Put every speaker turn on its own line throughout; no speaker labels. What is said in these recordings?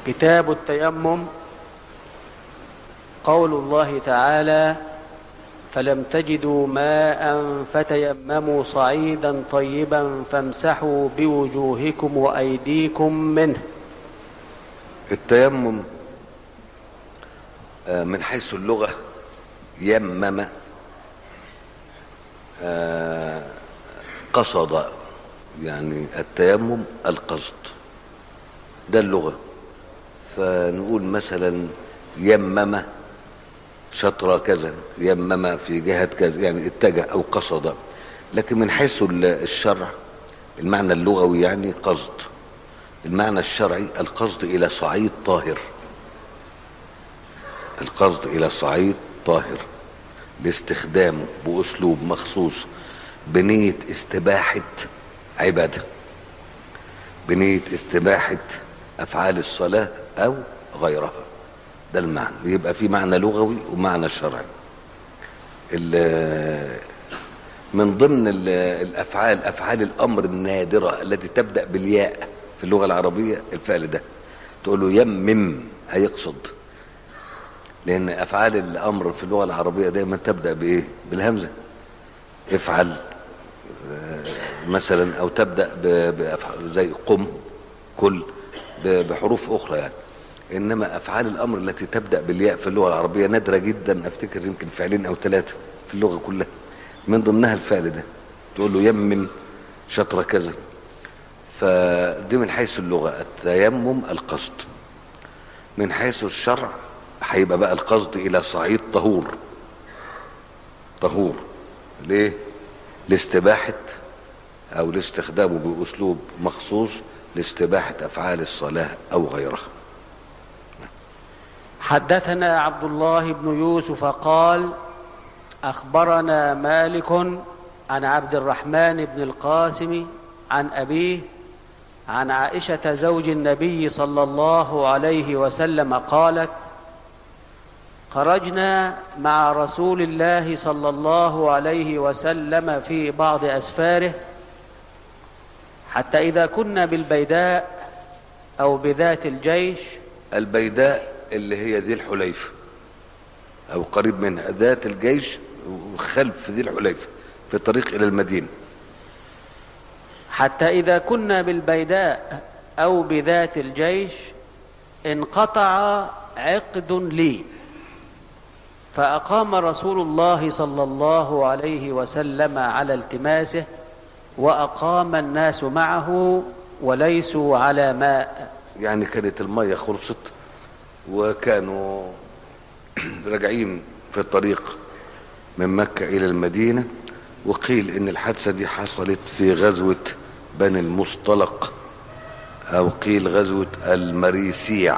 كتاب التيمم قول الله تعالى فلم تجدوا ماء فتيمموا صعيدا طيبا فامسحوا بوجوهكم وأيديكم منه
التيمم آه، من حيث اللغة يمم آه، قصد يعني التيمم القصد ده اللغة فنقول مثلا يمم شطر كذا يمم في جهة كذا يعني اتجه أو قصد لكن من حيث الشرع المعنى اللغوي يعني قصد المعنى الشرعي القصد إلى صعيد طاهر القصد إلى صعيد طاهر لاستخدامه بأسلوب مخصوص بنية استباحة عبادة بنية استباحة أفعال الصلاة أو غيرها ده المعنى يبقى في معنى لغوي ومعنى شرعي من ضمن الأفعال أفعال الأمر النادرة التي تبدأ بالياء في اللغة العربية الفعل ده تقول له يمم هيقصد لأن أفعال الأمر في اللغة العربية دايما تبدأ بإيه بالهمزة افعل مثلا أو تبدأ زي قم كل بحروف أخرى يعني إنما أفعال الأمر التي تبدأ بالياء في اللغة العربية نادرة جدا أفتكر يمكن فعلين أو ثلاثة في اللغة كلها من ضمنها الفعل ده تقول له يمم شطر كذا فدي من حيث اللغة التيمم القصد من حيث الشرع هيبقى بقى القصد إلى صعيد طهور طهور ليه؟ لاستباحة أو لاستخدامه بأسلوب مخصوص لاستباحة أفعال الصلاة أو غيرها
حدثنا عبد الله بن يوسف قال أخبرنا مالك عن عبد الرحمن بن القاسم عن أبيه عن عائشة زوج النبي صلى الله عليه وسلم قالت خرجنا مع رسول الله صلى الله عليه وسلم في بعض أسفاره حتى إذا كنا بالبيداء أو بذات الجيش
البيداء اللي هي ذي الحليفة أو قريب منها ذات الجيش خلف ذي الحليفة في الطريق إلى المدينة
حتى إذا كنا بالبيداء أو بذات الجيش انقطع عقد لي فأقام رسول الله صلى الله عليه وسلم على التماسه وأقام الناس معه وليسوا على ماء
يعني كانت المية خلصت وكانوا راجعين في الطريق من مكة إلى المدينة وقيل إن الحادثة دي حصلت في غزوة بني المصطلق أو قيل غزوة المريسيع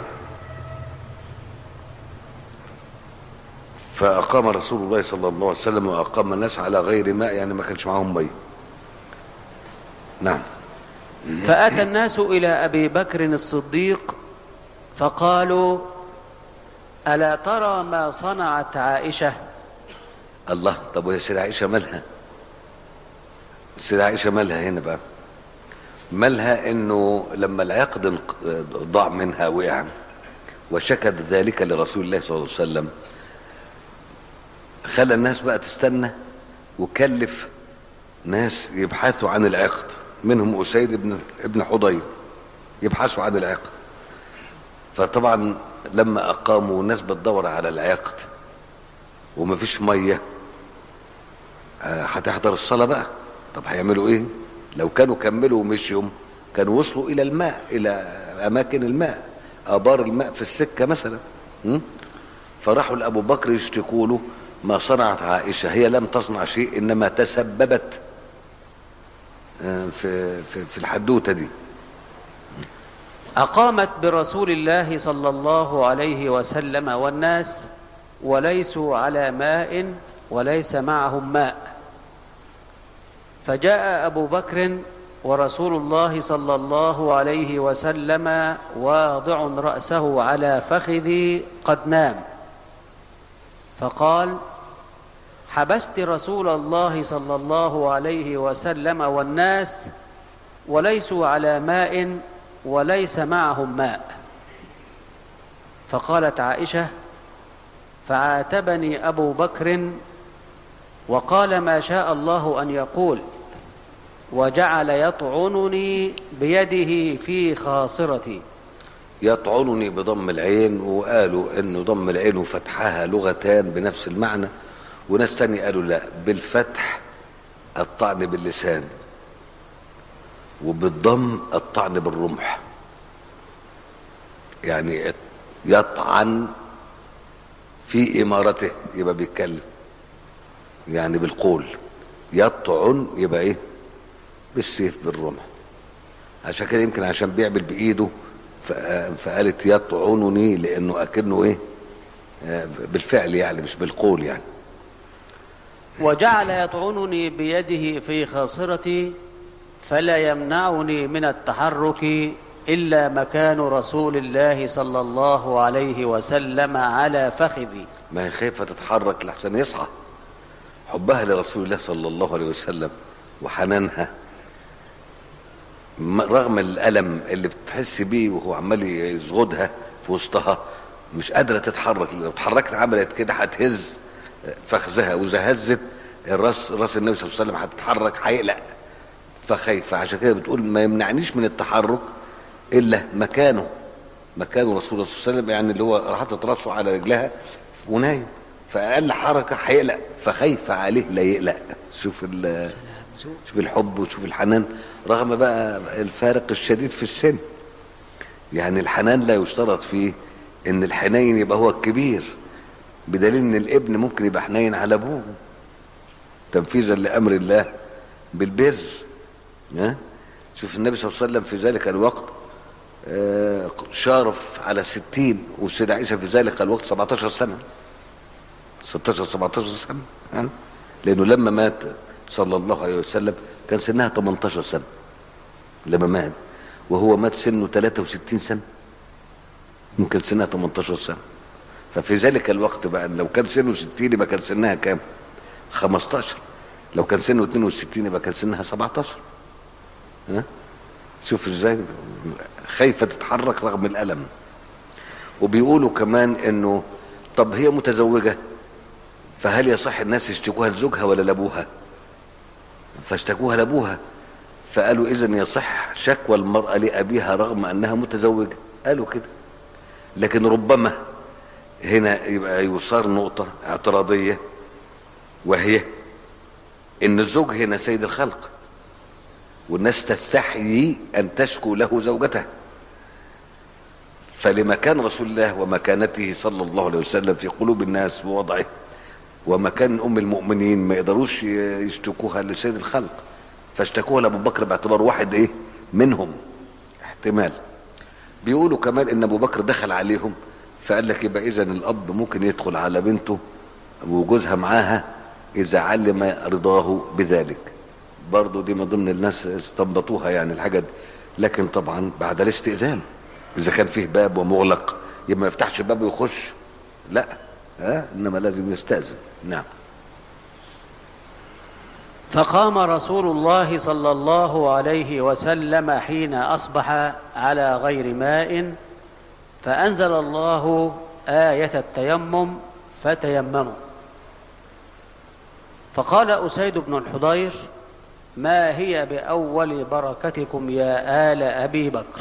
فأقام رسول الله صلى الله عليه وسلم وأقام الناس على غير ماء يعني ما كانش معاهم مي نعم
فأتى الناس إلى أبي بكر الصديق فقالوا ألا ترى ما صنعت عائشة
الله طب وهي سيدة عائشة مالها سيدة عائشة مالها هنا بقى مالها انه لما العقد ضاع منها وقع وشكت ذلك لرسول الله صلى الله عليه وسلم خلى الناس بقى تستنى وكلف ناس يبحثوا عن العقد منهم أسيد بن ابن حضير يبحثوا عن العقد فطبعا لما أقاموا الناس بتدور على العقد ومفيش مية هتحضر الصلاة بقى طب هيعملوا ايه لو كانوا كملوا ومشيوا كانوا وصلوا إلى الماء إلى أماكن الماء آبار الماء في السكة مثلا م? فراحوا لأبو بكر يشتكوا له ما صنعت عائشة هي لم تصنع شيء إنما تسببت في في في الحدوتة دي
أقامت برسول الله صلى الله عليه وسلم والناس وليسوا على ماء وليس معهم ماء فجاء أبو بكر ورسول الله صلى الله عليه وسلم واضع رأسه على فخذي قد نام فقال حبست رسول الله صلى الله عليه وسلم والناس وليسوا على ماء وليس معهم ماء فقالت عائشة فعاتبني أبو بكر وقال ما شاء الله أن يقول وجعل يطعنني بيده في خاصرتي
يطعنني بضم العين وقالوا انه ضم العين وفتحها لغتان بنفس المعنى وناس تاني قالوا لا بالفتح الطعن باللسان وبالضم الطعن بالرمح يعني يطعن في إمارته يبقى بيتكلم يعني بالقول يطعن يبقى ايه بالسيف بالرمح عشان كده يمكن عشان بيعمل بايده فقالت يطعنني لانه اكنه ايه بالفعل يعني مش بالقول يعني
وجعل يطعنني بيده في خاصرتي فلا يمنعني من التحرك إلا مكان رسول الله صلى الله عليه وسلم على فخذي
ما هي خايفة تتحرك لحسن يصحى حبها لرسول الله صلى الله عليه وسلم وحنانها رغم الألم اللي بتحس بيه وهو عمال يزغدها في وسطها مش قادرة تتحرك لو اتحركت عملت كده هتهز فخذها وإذا هزت الراس راس النبي صلى الله عليه وسلم هتتحرك هيقلق فخايفة عشان كده بتقول ما يمنعنيش من التحرك إلا مكانه مكان رسول الله صلى الله عليه وسلم يعني اللي هو حاطط راسه على رجلها ونايم فأقل حركة هيقلق فخايفة عليه لا يقلق شوف شوف الحب وشوف الحنان رغم بقى الفارق الشديد في السن يعني الحنان لا يشترط فيه ان الحنين يبقى هو الكبير بدليل ان الابن ممكن يبقى حنين على ابوه تنفيذا لامر الله بالبر ها شوف النبي صلى الله عليه وسلم في ذلك الوقت شارف على ستين والسيدة عائشة في ذلك الوقت 17 سنة 16 17 سنة ها لأنه لما مات صلى الله عليه وسلم كان سنها 18 سنة لما مات وهو مات سنه 63 سنة ممكن سنها 18 سنة ففي ذلك الوقت بقى لو كان سنه 60 يبقى كان سنها كام 15 لو كان سنه 62 يبقى كان سنها 17 ها شوف ازاي خايفة تتحرك رغم الألم وبيقولوا كمان انه طب هي متزوجة فهل يصح الناس يشتكوها لزوجها ولا لابوها فاشتكوها لابوها فقالوا اذا يصح شكوى المرأة لأبيها رغم أنها متزوجة قالوا كده لكن ربما هنا يبقى يصار نقطة اعتراضية وهي ان الزوج هنا سيد الخلق والناس تستحيي ان تشكو له زوجته فلمكان رسول الله ومكانته صلى الله عليه وسلم في قلوب الناس ووضعه ومكان ام المؤمنين ما يقدروش يشتكوها لسيد الخلق فاشتكوها لابو بكر باعتبار واحد ايه منهم احتمال بيقولوا كمان ان ابو بكر دخل عليهم فقال لك يبقى اذا الاب ممكن يدخل على بنته وجوزها معاها اذا علم رضاه بذلك برضو دي من ضمن الناس استنبطوها يعني الحاجة دي لكن طبعا بعد الاستئذان اذا كان فيه باب ومغلق يبقى ما يفتحش الباب ويخش لا ها انما لازم يستأذن نعم
فقام رسول الله صلى الله عليه وسلم حين أصبح على غير ماء فأنزل الله آية التيمم فتيمموا فقال أسيد بن الحضير ما هي بأول بركتكم يا آل أبي بكر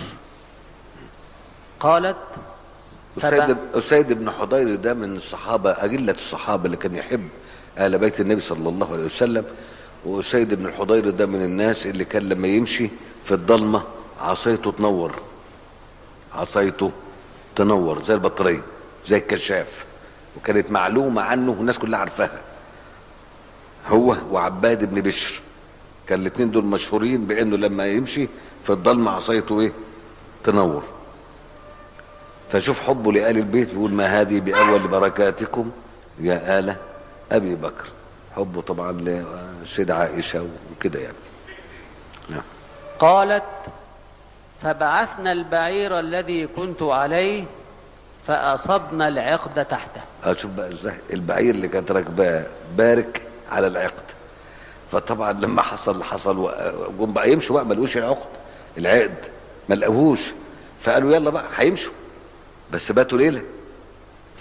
قالت
أسيد, أسيد بن حضير ده من الصحابة أجلة الصحابة اللي كان يحب آل بيت النبي صلى الله عليه وسلم وأسيد بن الحضير ده من الناس اللي كان لما يمشي في الضلمة عصايته تنور عصايته تنور زي البطارية زي الكشاف وكانت معلومة عنه والناس كلها عارفاها هو وعباد بن بشر كان الاثنين دول مشهورين بانه لما يمشي في الضلمه عصايته ايه تنور فشوف حبه لآل البيت بيقول ما هذه بأول بركاتكم يا آل أبي بكر حبه طبعا للسيدة عائشة وكده يعني نعم
قالت فبعثنا البعير الذي كنت عليه فأصبنا العقد تحته
اشوف بقى ازاي البعير اللي كانت راكباه بارك على العقد فطبعا لما حصل حصل جم بقى يمشوا بقى ما لقوش العقد العقد ما لقوهوش فقالوا يلا بقى هيمشوا بس باتوا ليله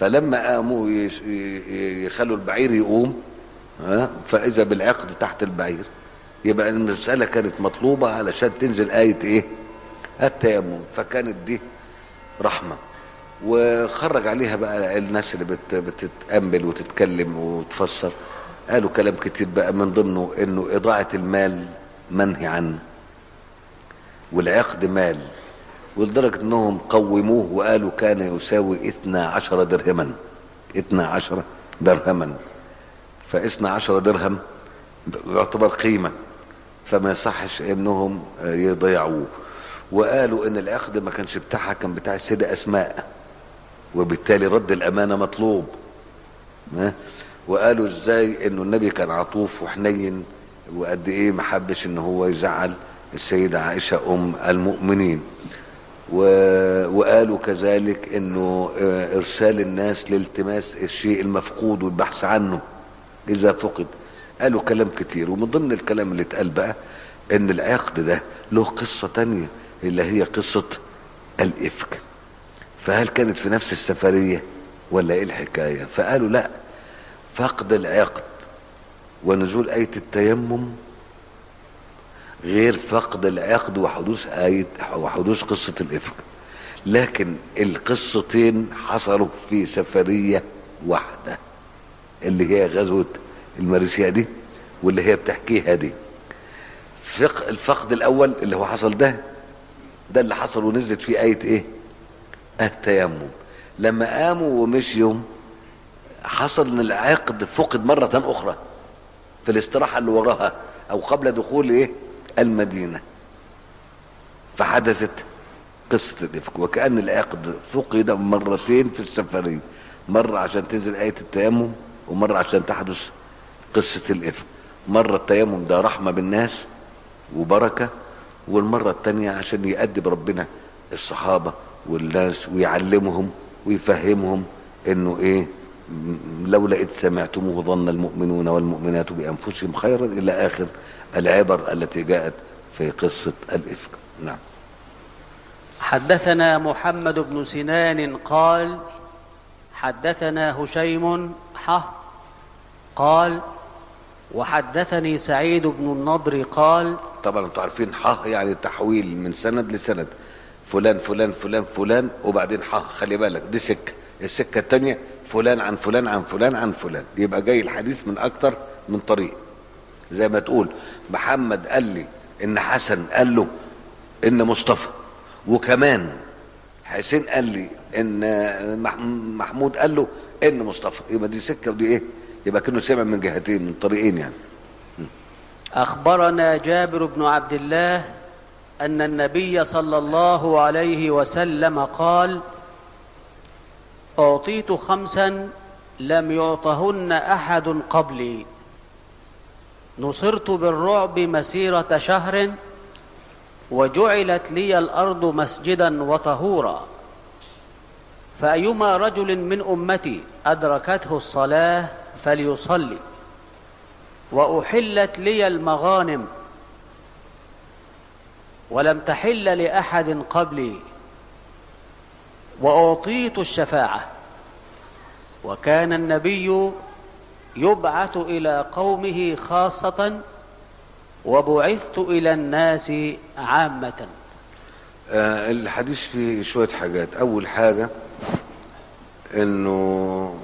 فلما قاموا يش- ي- يخلوا البعير يقوم ها فاذا بالعقد تحت البعير يبقى المساله كانت مطلوبه علشان تنزل ايه ايه التيمم فكانت دي رحمه وخرج عليها بقى الناس اللي بت بتتامل وتتكلم وتفسر قالوا كلام كتير بقى من ضمنه انه اضاعه المال منهي عنه والعقد مال ولدرجة انهم قوموه وقالوا كان يساوي اثنا عشر درهما اثنا عشر درهما فاثنا عشر درهم يعتبر قيمة فما يصحش انهم يضيعوه وقالوا ان العقد ما كانش بتاعها كان بتاع السيدة اسماء وبالتالي رد الامانة مطلوب ها؟ وقالوا ازاي انه النبي كان عطوف وحنين وقد ايه ما حبش ان هو يزعل السيدة عائشة ام المؤمنين و... وقالوا كذلك انه آه، ارسال الناس لالتماس الشيء المفقود والبحث عنه اذا فقد قالوا كلام كتير ومن ضمن الكلام اللي اتقال بقى ان العقد ده له قصة تانية اللي هي قصة الافك فهل كانت في نفس السفرية ولا ايه الحكاية فقالوا لا فقد العقد ونزول آية التيمم غير فقد العقد وحدوث آية وحدوث قصة الإفك لكن القصتين حصلوا في سفرية واحدة اللي هي غزوة المارسيا دي واللي هي بتحكيها دي فق الفقد الأول اللي هو حصل ده ده اللي حصل ونزلت فيه آية إيه؟ التيمم لما قاموا ومشيوا حصل ان العقد فقد مرة أخرى في الاستراحة اللي وراها أو قبل دخول إيه؟ المدينة فحدثت قصة الإفك وكأن العقد فقد مرتين في السفرية مرة عشان تنزل آية التيمم ومرة عشان تحدث قصة الإفك مرة التيمم ده رحمة بالناس وبركة والمرة التانية عشان يأدب ربنا الصحابة والناس ويعلمهم ويفهمهم انه ايه م- لولا اذ سمعتموه ظن المؤمنون والمؤمنات بانفسهم خيرا الى اخر العبر التي جاءت في قصه الافك نعم
حدثنا محمد بن سنان قال حدثنا هشيم حه قال وحدثني سعيد بن النضر قال
طبعا انتوا عارفين ح يعني تحويل من سند لسند فلان فلان فلان فلان وبعدين ح خلي بالك دي سكه السكه الثانيه فلان عن فلان عن فلان عن فلان يبقى جاي الحديث من اكتر من طريق زي ما تقول محمد قال لي ان حسن قال له ان مصطفى وكمان حسين قال لي ان مح- محمود قال له ان مصطفى يبقى دي سكه ودي ايه يبقى كانه سمع من جهتين من طريقين يعني
اخبرنا جابر بن عبد الله ان النبي صلى الله عليه وسلم قال اعطيت خمسا لم يعطهن احد قبلي نصرت بالرعب مسيره شهر وجعلت لي الارض مسجدا وطهورا فايما رجل من امتي ادركته الصلاه فليصلي واحلت لي المغانم ولم تحل لاحد قبلي واعطيت الشفاعه وكان النبي يبعث الى قومه خاصه وبعثت الى الناس عامه
آه الحديث فيه شوية حاجات أول حاجة إنه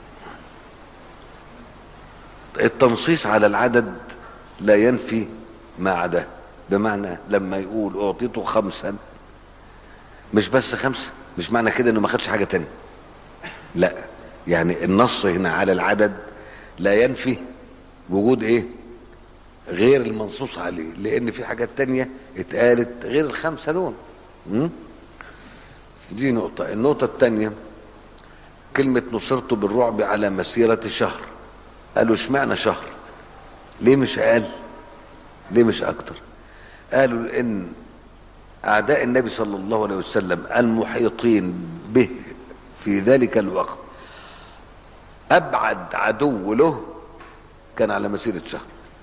التنصيص على العدد لا ينفي ما عداه بمعنى لما يقول أعطيته خمسا مش بس خمسة مش معنى كده إنه ما خدش حاجة تانية لا يعني النص هنا على العدد لا ينفي وجود إيه غير المنصوص عليه لأن في حاجات تانية اتقالت غير الخمسة دول م? دي نقطة النقطة الثانية كلمة نصرت بالرعب على مسيرة شهر قالوا اشمعنى شهر ليه مش قال ليه مش أكتر قالوا إن أعداء النبي صلى الله عليه وسلم المحيطين به في ذلك الوقت أبعد عدو له كان على مسيرة شهر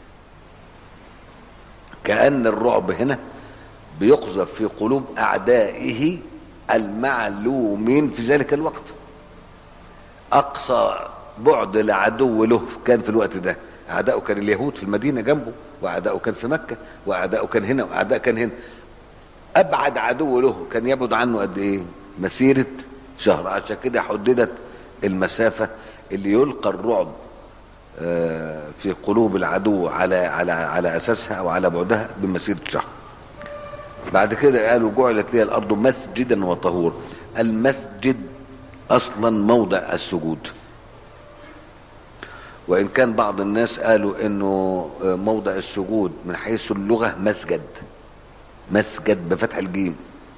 كأن الرعب هنا بيقذف في قلوب أعدائه المعلومين في ذلك الوقت اقصى بعد لعدو له كان في الوقت ده اعداؤه كان اليهود في المدينه جنبه واعداؤه كان في مكه واعداؤه كان هنا واعداء كان هنا ابعد عدو له كان يبعد عنه قد ايه مسيره شهر عشان كده حددت المسافه اللي يلقى الرعب آه، في قلوب العدو على على على اساسها او على بعدها بمسيره شهر بعد كده قالوا جعلت لي الارض مسجدا وطهورا المسجد اصلا موضع السجود وان كان بعض الناس قالوا انه موضع السجود من حيث اللغه مسجد مسجد بفتح الجيم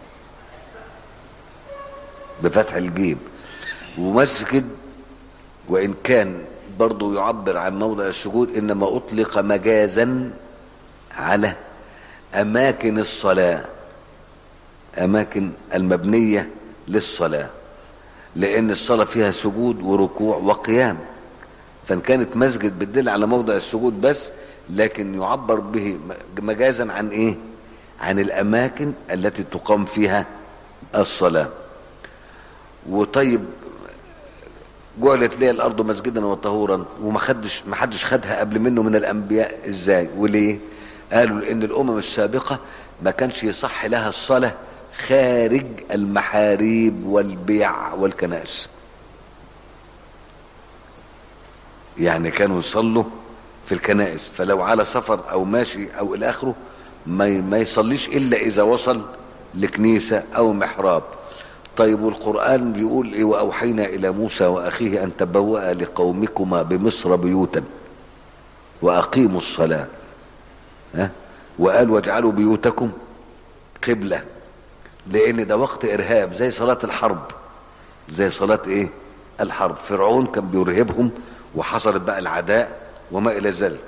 بفتح الجيم ومسجد وان كان برضو يعبر عن موضع السجود انما اطلق مجازا على اماكن الصلاه اماكن المبنيه للصلاه لان الصلاه فيها سجود وركوع وقيام فان كانت مسجد بتدل على موضع السجود بس لكن يعبر به مجازا عن ايه عن الاماكن التي تقام فيها الصلاه وطيب جعلت لي الارض مسجدا وطهورا وما خدش ما حدش خدها قبل منه من الانبياء ازاي وليه قالوا لان الامم السابقه ما كانش يصح لها الصلاه خارج المحاريب والبيع والكنائس يعني كانوا يصلوا في الكنائس فلو على سفر او ماشي او الى اخره ما ما يصليش الا اذا وصل لكنيسه او محراب طيب والقران بيقول ايه واوحينا الى موسى واخيه ان تبوأ لقومكما بمصر بيوتا واقيموا الصلاه ها وقال واجعلوا بيوتكم قبله لان ده وقت ارهاب زي صلاه الحرب زي صلاه ايه الحرب فرعون كان بيرهبهم وحصلت بقى العداء وما الى ذلك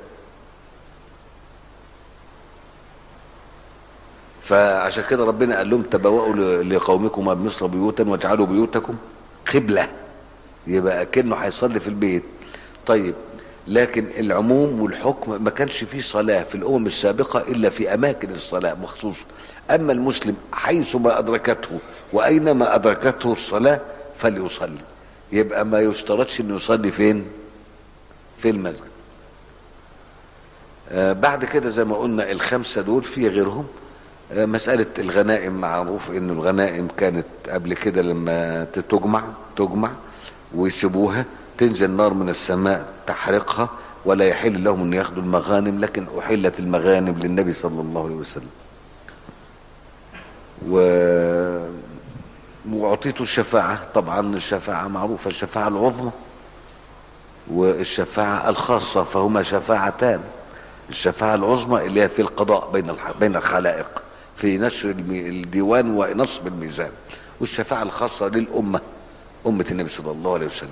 فعشان كده ربنا قال لهم تبوأوا ل- لقومكم بمصر بيوتا واجعلوا بيوتكم قبلة يبقى كأنه هيصلي في البيت طيب لكن العموم والحكم ما كانش فيه صلاة في الأمم السابقة إلا في أماكن الصلاة مخصوصة أما المسلم حيث ما أدركته وأينما أدركته الصلاة فليصلي يبقى ما يشترطش إنه يصلي فين في المسجد آه بعد كده زي ما قلنا الخمسة دول في غيرهم آه مسألة الغنائم معروف إن الغنائم كانت قبل كده لما تجمع تجمع ويسيبوها تنزل نار من السماء تحرقها ولا يحل لهم أن ياخدوا المغانم لكن أحلت المغانم للنبي صلى الله عليه وسلم و وأعطيته الشفاعة طبعا الشفاعة معروفة الشفاعة العظمى والشفاعة الخاصة فهما شفاعتان الشفاعة العظمى اللي هي في القضاء بين الح... بين الخلائق في نشر المي... الديوان ونصب الميزان والشفاعة الخاصة للأمة أمة النبي صلى الله عليه وسلم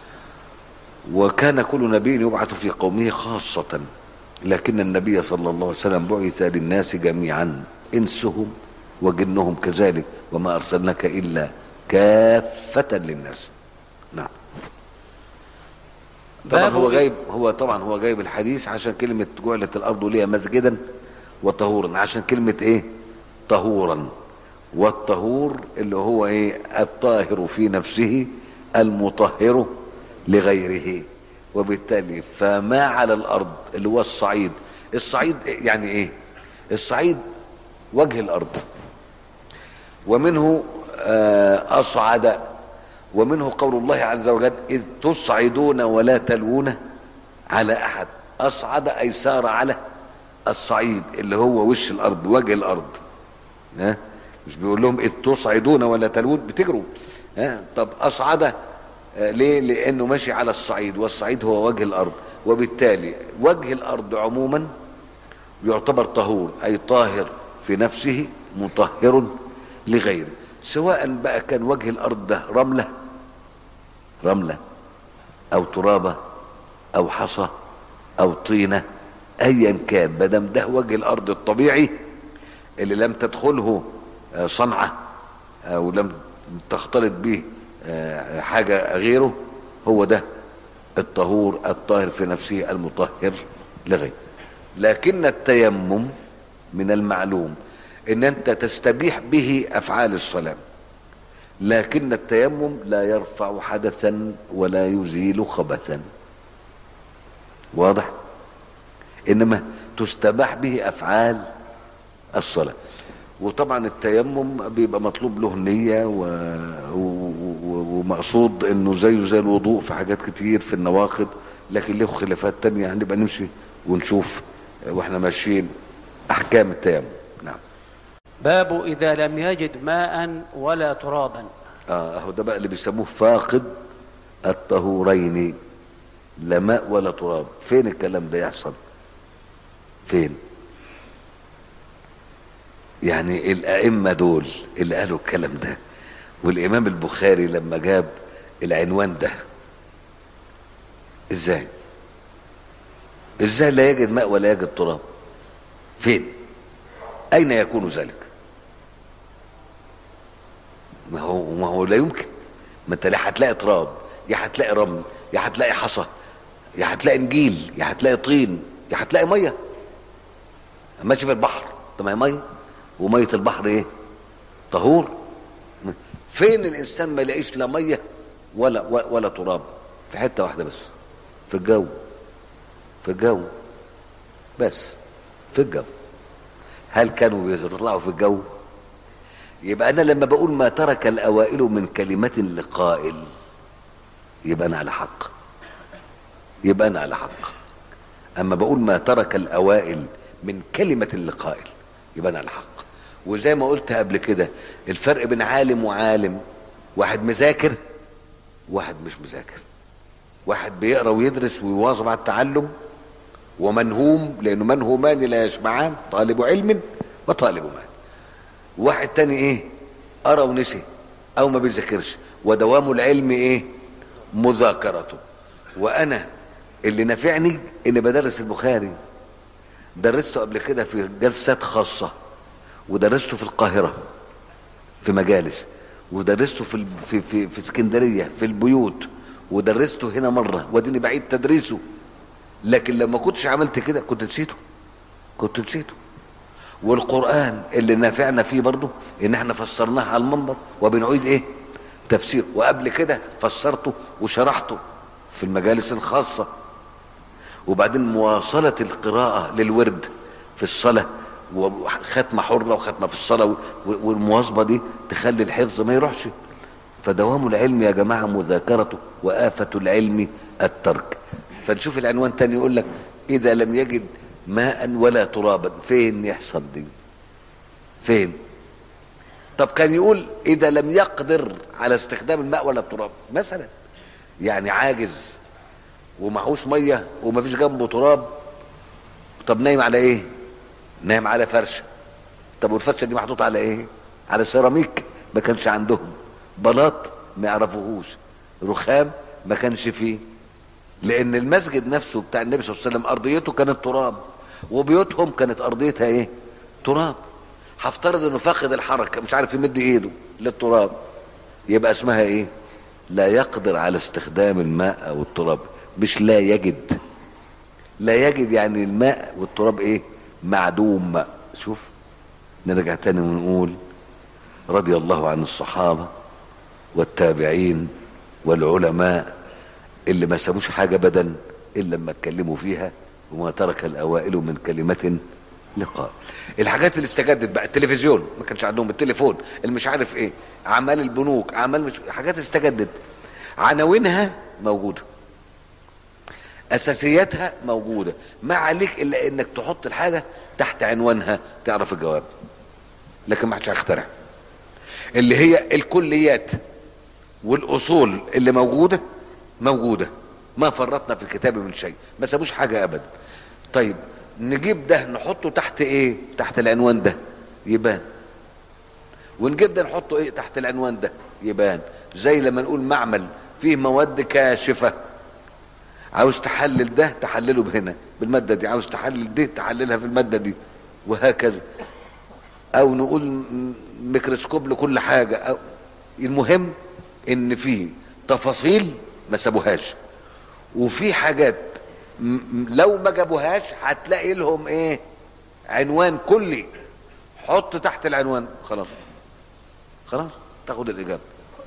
وكان كل نبي يبعث في قومه خاصة لكن النبي صلى الله عليه وسلم بعث للناس جميعا إنسهم وجنهم كذلك وما أرسلناك إلا كافة للناس نعم طبعا
باب
هو جايب هو طبعا هو جايب الحديث عشان كلمة جعلت الأرض ليها مسجدا وطهورا عشان كلمة إيه طهورا والطهور اللي هو إيه الطاهر في نفسه المطهر لغيره وبالتالي فما على الأرض اللي هو الصعيد الصعيد يعني إيه الصعيد وجه الأرض ومنه آه، أصعد ومنه قول الله عز وجل إذ تصعدون ولا تلوون على أحد أصعد أي سار على الصعيد اللي هو وش الأرض وجه الأرض ها مش بيقول لهم إذ تصعدون ولا تلوون بتجروا ها طب أصعد آه، ليه لأنه ماشي على الصعيد والصعيد هو وجه الأرض وبالتالي وجه الأرض عموما يعتبر طهور أي طاهر في نفسه مطهر لغيره سواء بقى كان وجه الأرض ده رملة رملة أو ترابة أو حصى أو طينة أيا كان مادام ده وجه الأرض الطبيعي اللي لم تدخله آه، صنعة أو لم تختلط به آه، حاجة غيره هو ده الطهور الطاهر في نفسه المطهر لغيره لكن التيمم من المعلوم ان انت تستبيح به افعال الصلاه لكن التيمم لا يرفع حدثا ولا يزيل خبثا واضح انما تستباح به افعال الصلاه وطبعا التيمم بيبقى مطلوب له نيه و... و... و... ومقصود انه زيه زي الوضوء في حاجات كتير في النواقض لكن له خلافات تانية هنبقى نمشي ونشوف واحنا ماشيين احكام التيمم نعم
باب إذا لم يجد ماء ولا ترابا
اه اهو ده بقى اللي بيسموه فاقد الطهورين لا ماء ولا تراب فين الكلام ده يحصل فين يعني الائمه دول اللي قالوا الكلام ده والامام البخاري لما جاب العنوان ده ازاي ازاي لا يجد ماء ولا يجد تراب فين اين يكون ذلك ما هو ما هو لا يمكن ما انت لا هتلاقي تراب يا هتلاقي رمل يا هتلاقي حصى يا هتلاقي نجيل يا هتلاقي طين يا هتلاقي ميه ماشي في البحر طب ما هي ميه وميه البحر ايه طهور فين الانسان ما يلاقيش لا ميه ولا ولا تراب في حته واحده بس في الجو في الجو بس في الجو هل كانوا بيطلعوا في الجو يبقى انا لما بقول ما ترك الاوائل من كلمه لقائل يبقى انا على حق يبقى انا على حق اما بقول ما ترك الاوائل من كلمه لقائل يبقى انا على حق وزي ما قلت قبل كده الفرق بين عالم وعالم واحد مذاكر واحد مش مذاكر واحد بيقرا ويدرس ويواظب على التعلم ومنهوم لانه منهومان لا يشبعان طالب علم وطالب مال واحد تاني ايه قرا ونسي او ما بيذاكرش ودوام العلم ايه مذاكرته وانا اللي نافعني اني بدرس البخاري درسته قبل كده في جلسات خاصه ودرسته في القاهره في مجالس ودرسته في في في, في اسكندريه في البيوت ودرسته هنا مره واديني بعيد تدريسه لكن لما كنتش عملت كده كنت نسيته كنت نسيته والقرآن اللي نافعنا فيه برضه ان احنا فسرناه على المنبر وبنعيد ايه تفسير وقبل كده فسرته وشرحته في المجالس الخاصة وبعدين مواصلة القراءة للورد في الصلاة وختمة حرة وختمة في الصلاة والمواظبة دي تخلي الحفظ ما يروحش فدوام العلم يا جماعة مذاكرته وآفة العلم الترك فنشوف العنوان تاني يقول لك إذا لم يجد ماء ولا ترابا فين يحصل دي فين طب كان يقول إذا لم يقدر على استخدام الماء ولا التراب مثلا يعني عاجز ومعهوش مية ومفيش جنبه تراب طب نايم على ايه نايم على فرشة طب والفرشة دي محطوطة على ايه على سيراميك ما كانش عندهم بلاط ما يعرفوهوش رخام ما كانش فيه لان المسجد نفسه بتاع النبي صلى الله عليه وسلم ارضيته كانت تراب وبيوتهم كانت ارضيتها ايه تراب هفترض انه فاقد الحركه مش عارف يمد ايده للتراب يبقى اسمها ايه لا يقدر على استخدام الماء او التراب مش لا يجد لا يجد يعني الماء والتراب ايه معدوم شوف نرجع تاني ونقول رضي الله عن الصحابه والتابعين والعلماء اللي ما سابوش حاجه ابدا الا لما اتكلموا فيها وما ترك الاوائل من كلمه لقاء الحاجات اللي استجدت بقى التلفزيون ما كانش عندهم التليفون اللي مش عارف ايه اعمال البنوك اعمال مش حاجات استجدت عناوينها موجوده اساسياتها موجوده ما عليك الا انك تحط الحاجه تحت عنوانها تعرف الجواب لكن ما حدش هيخترع اللي هي الكليات والاصول اللي موجوده موجوده ما فرطنا في الكتاب من شيء ما سابوش حاجه ابدا طيب نجيب ده نحطه تحت ايه تحت العنوان ده يبان ونجيب ده نحطه ايه تحت العنوان ده يبان زي لما نقول معمل فيه مواد كاشفه عاوز تحلل ده تحلله بهنا بالماده دي عاوز تحلل دي تحللها في الماده دي وهكذا او نقول ميكروسكوب لكل حاجه أو المهم ان في تفاصيل ما سابوهاش وفي حاجات لو ما جابوهاش هتلاقي لهم ايه عنوان كلي حط تحت العنوان خلاص خلاص تاخد الاجابه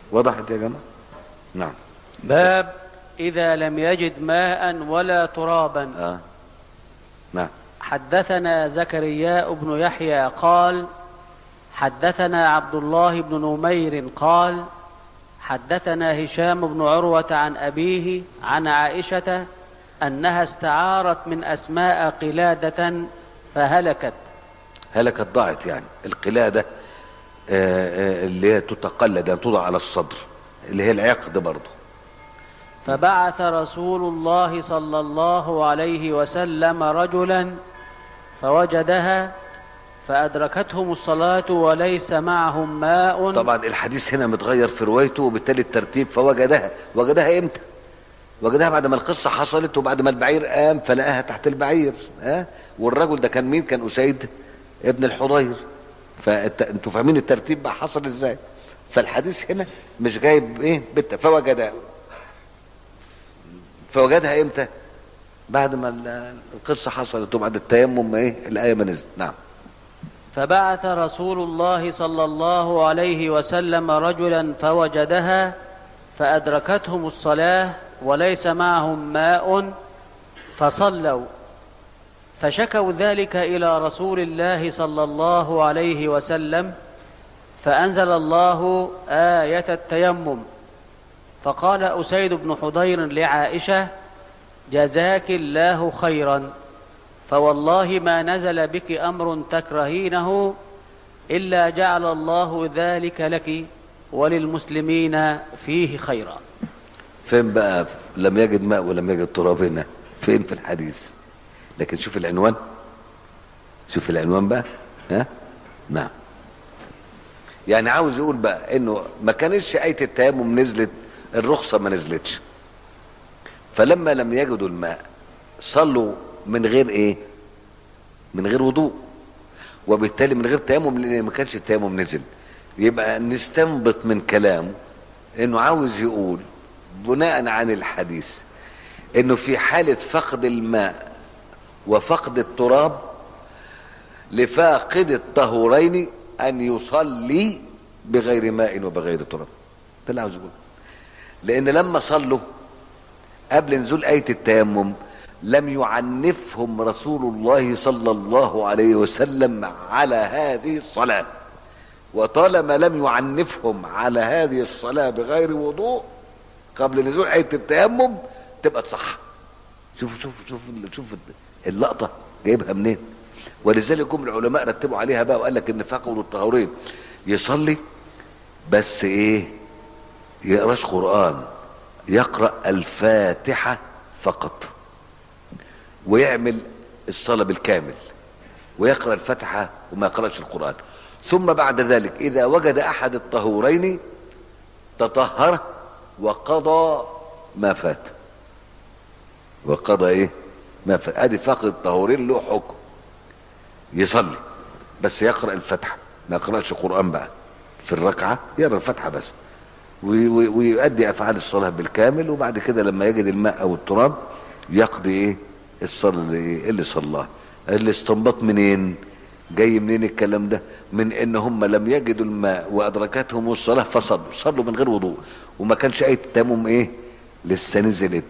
وضحت يا جماعة نعم
باب إذا لم يجد ماء ولا ترابا
اه نعم
حدثنا زكريا بن يحيى قال حدثنا عبد الله بن نمير قال حدثنا هشام بن عروة عن أبيه عن عائشة أنها استعارت من أسماء قلادة فهلكت
هلكت ضاعت يعني القلادة آه، آه، اللي هي تتقلد يعني توضع على الصدر اللي هي العقد برضه
فبعث رسول الله صلى الله عليه وسلم رجلا فوجدها فأدركتهم الصلاة وليس معهم ماء
طبعا الحديث هنا متغير في روايته وبالتالي الترتيب فوجدها وجدها امتى وجدها بعد ما القصة حصلت وبعد ما البعير قام فلقاها تحت البعير ها والرجل ده كان مين كان أسيد ابن الحضير فانتوا فاهمين الترتيب بقى حصل ازاي فالحديث هنا مش جايب ايه بت فوجدها فوجدها امتى بعد ما ال- القصة حصلت وبعد التيمم ايه الآية ما نزلت نعم
فبعث رسول الله صلى الله عليه وسلم رجلا فوجدها فأدركتهم الصلاة وليس معهم ماء فصلوا فشكوا ذلك إلى رسول الله صلى الله عليه وسلم فأنزل الله آية التيمم فقال أسيد بن حضير لعائشة جزاك الله خيرا فوالله ما نزل بك امر تكرهينه الا جعل الله ذلك لك وللمسلمين فيه خيرا
فين بقى لم يجد ماء ولم يجد تراب هنا فين في الحديث لكن شوف العنوان شوف العنوان بقى ها نعم يعني عاوز يقول بقى انه ما كانتش آية التيمم نزلت الرخصة ما نزلتش فلما لم يجدوا الماء صلوا من غير ايه من غير وضوء وبالتالي من غير تيمم لان ما كانش التيمم نزل يبقى نستنبط من كلامه انه عاوز يقول بناء عن الحديث انه في حالة فقد الماء وفقد التراب لفاقد الطهورين ان يصلي بغير ماء وبغير تراب ده اللي عاوز يقوله لان لما صلوا قبل نزول آية التيمم لم يعنفهم رسول الله صلى الله عليه وسلم على هذه الصلاة وطالما لم يعنفهم على هذه الصلاة بغير وضوء قبل نزول آية التيمم تبقى صح شوف شوف شوف شوف اللقطة جايبها منين ولذلك جم العلماء رتبوا عليها بقى وقال لك ان فقد الطهورين يصلي بس ايه يقراش قرآن يقرأ الفاتحة فقط ويعمل الصلاة بالكامل ويقرأ الفاتحة وما يقرأش القرآن ثم بعد ذلك إذا وجد أحد الطهورين تطهر وقضى ما فات وقضى إيه ما فات أدي فقد الطهورين له حكم يصلي بس يقرأ الفاتحة ما يقرأش القرآن بقى في الركعة يقرأ الفاتحة بس وي- وي- ويؤدي افعال الصلاه بالكامل وبعد كده لما يجد الماء او التراب يقضي ايه الصلاه اللي, اللي صلاه الاستنباط منين جاي منين الكلام ده من ان هم لم يجدوا الماء وادركتهم الصلاه فصلوا صلوا من غير وضوء وما كانش اي تيمم ايه لسه نزلت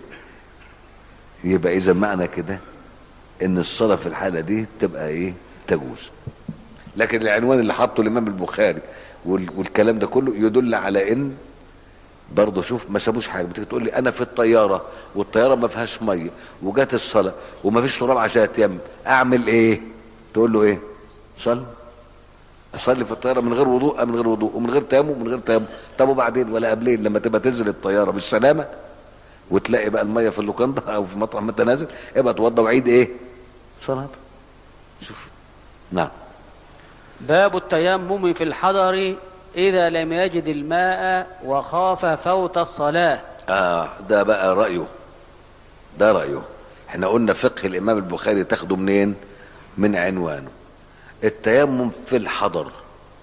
يبقى اذا معنى كده ان الصلاه في الحاله دي تبقى ايه تجوز لكن العنوان اللي حاطه الامام البخاري وال- والكلام ده كله يدل على ان برضه شوف ما سابوش حاجه بتيجي تقول لي انا في الطياره والطياره ما فيهاش ميه وجات الصلاه وما فيش تراب عشان اتيمم اعمل ايه تقول له ايه صلي اصلي في الطياره من غير وضوء أم من غير وضوء ومن غير تيمم ومن غير تيمم طب وبعدين ولا قبلين لما تبقى تنزل الطياره بالسلامه وتلاقي بقى الميه في اللوكاندا او في مطعم ما انت نازل ابقى اتوضى وعيد ايه صلاه شوف نعم
باب التيمم في الحضر إذا لم يجد الماء وخاف فوت الصلاة
آه ده بقى رأيه ده رأيه احنا قلنا فقه الإمام البخاري تاخده منين من عنوانه التيمم في الحضر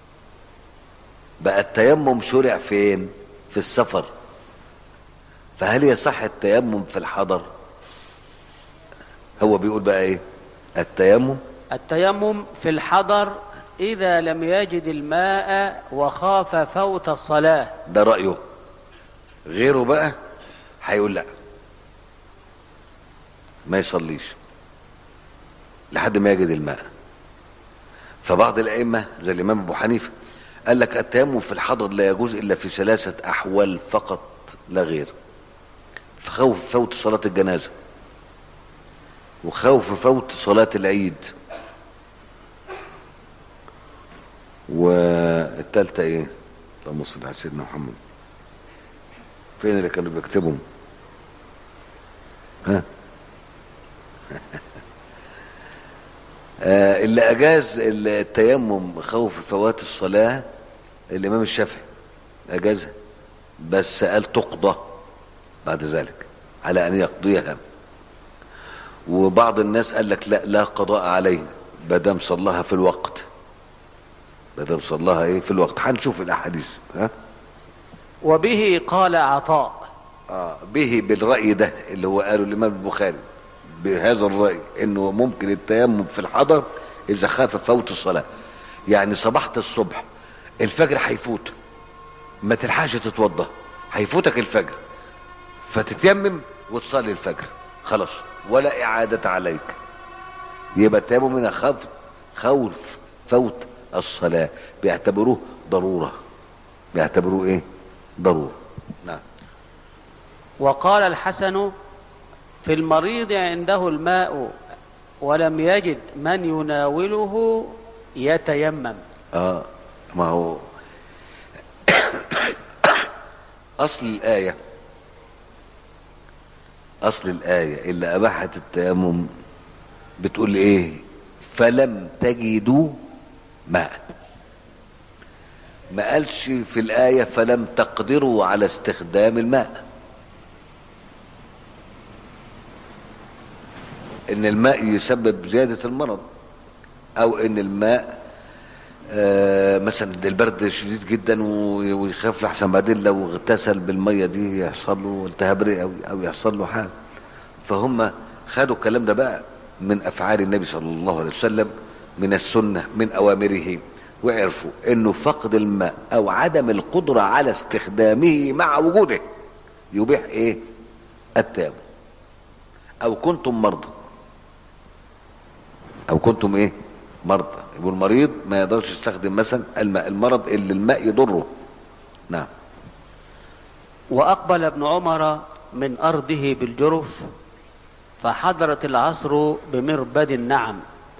بقى التيمم شرع فين في السفر فهل يصح التيمم في الحضر هو بيقول بقى ايه التيمم
التيمم في الحضر إذا لم يجد الماء وخاف فوت الصلاة
ده رأيه غيره بقى هيقول لا ما يصليش لحد ما يجد الماء فبعض الأئمة زي الإمام أبو حنيفة قال لك التيمم في الحضر لا يجوز إلا في ثلاثة أحوال فقط لا غير فخوف فوت صلاة الجنازة وخوف فوت صلاة العيد والتالتة ايه اللهم صل على سيدنا محمد فين اللي كانوا بيكتبهم ها آه اللي اجاز التيمم خوف فوات الصلاة الامام الشافعي اجازها بس قال تقضى بعد ذلك على ان يقضيها وبعض الناس قال لك لا لا قضاء عليه بدم صلاها في الوقت بدم صلاها ايه في الوقت هنشوف الاحاديث ها
وبه قال عطاء
آه به بالرأي ده اللي هو قاله الإمام البخاري بهذا الرأي إنه ممكن التيمم في الحضر إذا خاف فوت الصلاة يعني صباحة الصبح الفجر هيفوت ما تلحقش تتوضى هيفوتك الفجر فتتيمم وتصلي الفجر خلاص ولا إعادة عليك يبقى التيمم من خوف خوف فوت الصلاة بيعتبروه ضرورة بيعتبروه إيه ضرورة نعم
وقال الحسن في المريض عنده الماء ولم يجد من يناوله يتيمم
اه ما هو اصل الايه اصل الايه اللي اباحت التيمم بتقول ايه فلم تجدوا ماء ما قالش في الايه فلم تقدروا على استخدام الماء ان الماء يسبب زياده المرض او ان الماء آه مثلا البرد شديد جدا و- ويخاف لحسن بعدين لو اغتسل بالميه دي يحصل له التهاب رئوي او او يحصل له حاجه فهم خدوا الكلام ده بقى من افعال النبي صلى الله عليه وسلم من السنه من اوامره وعرفوا انه فقد الماء او عدم القدره على استخدامه مع وجوده يبيح ايه التيمم او كنتم مرضى او كنتم ايه مرضى يقول المريض ما يقدرش يستخدم مثلا الماء المرض اللي الماء يضره نعم
وأقبل ابن عمر من أرضه بالجرف فحضرت العصر بمربد النعم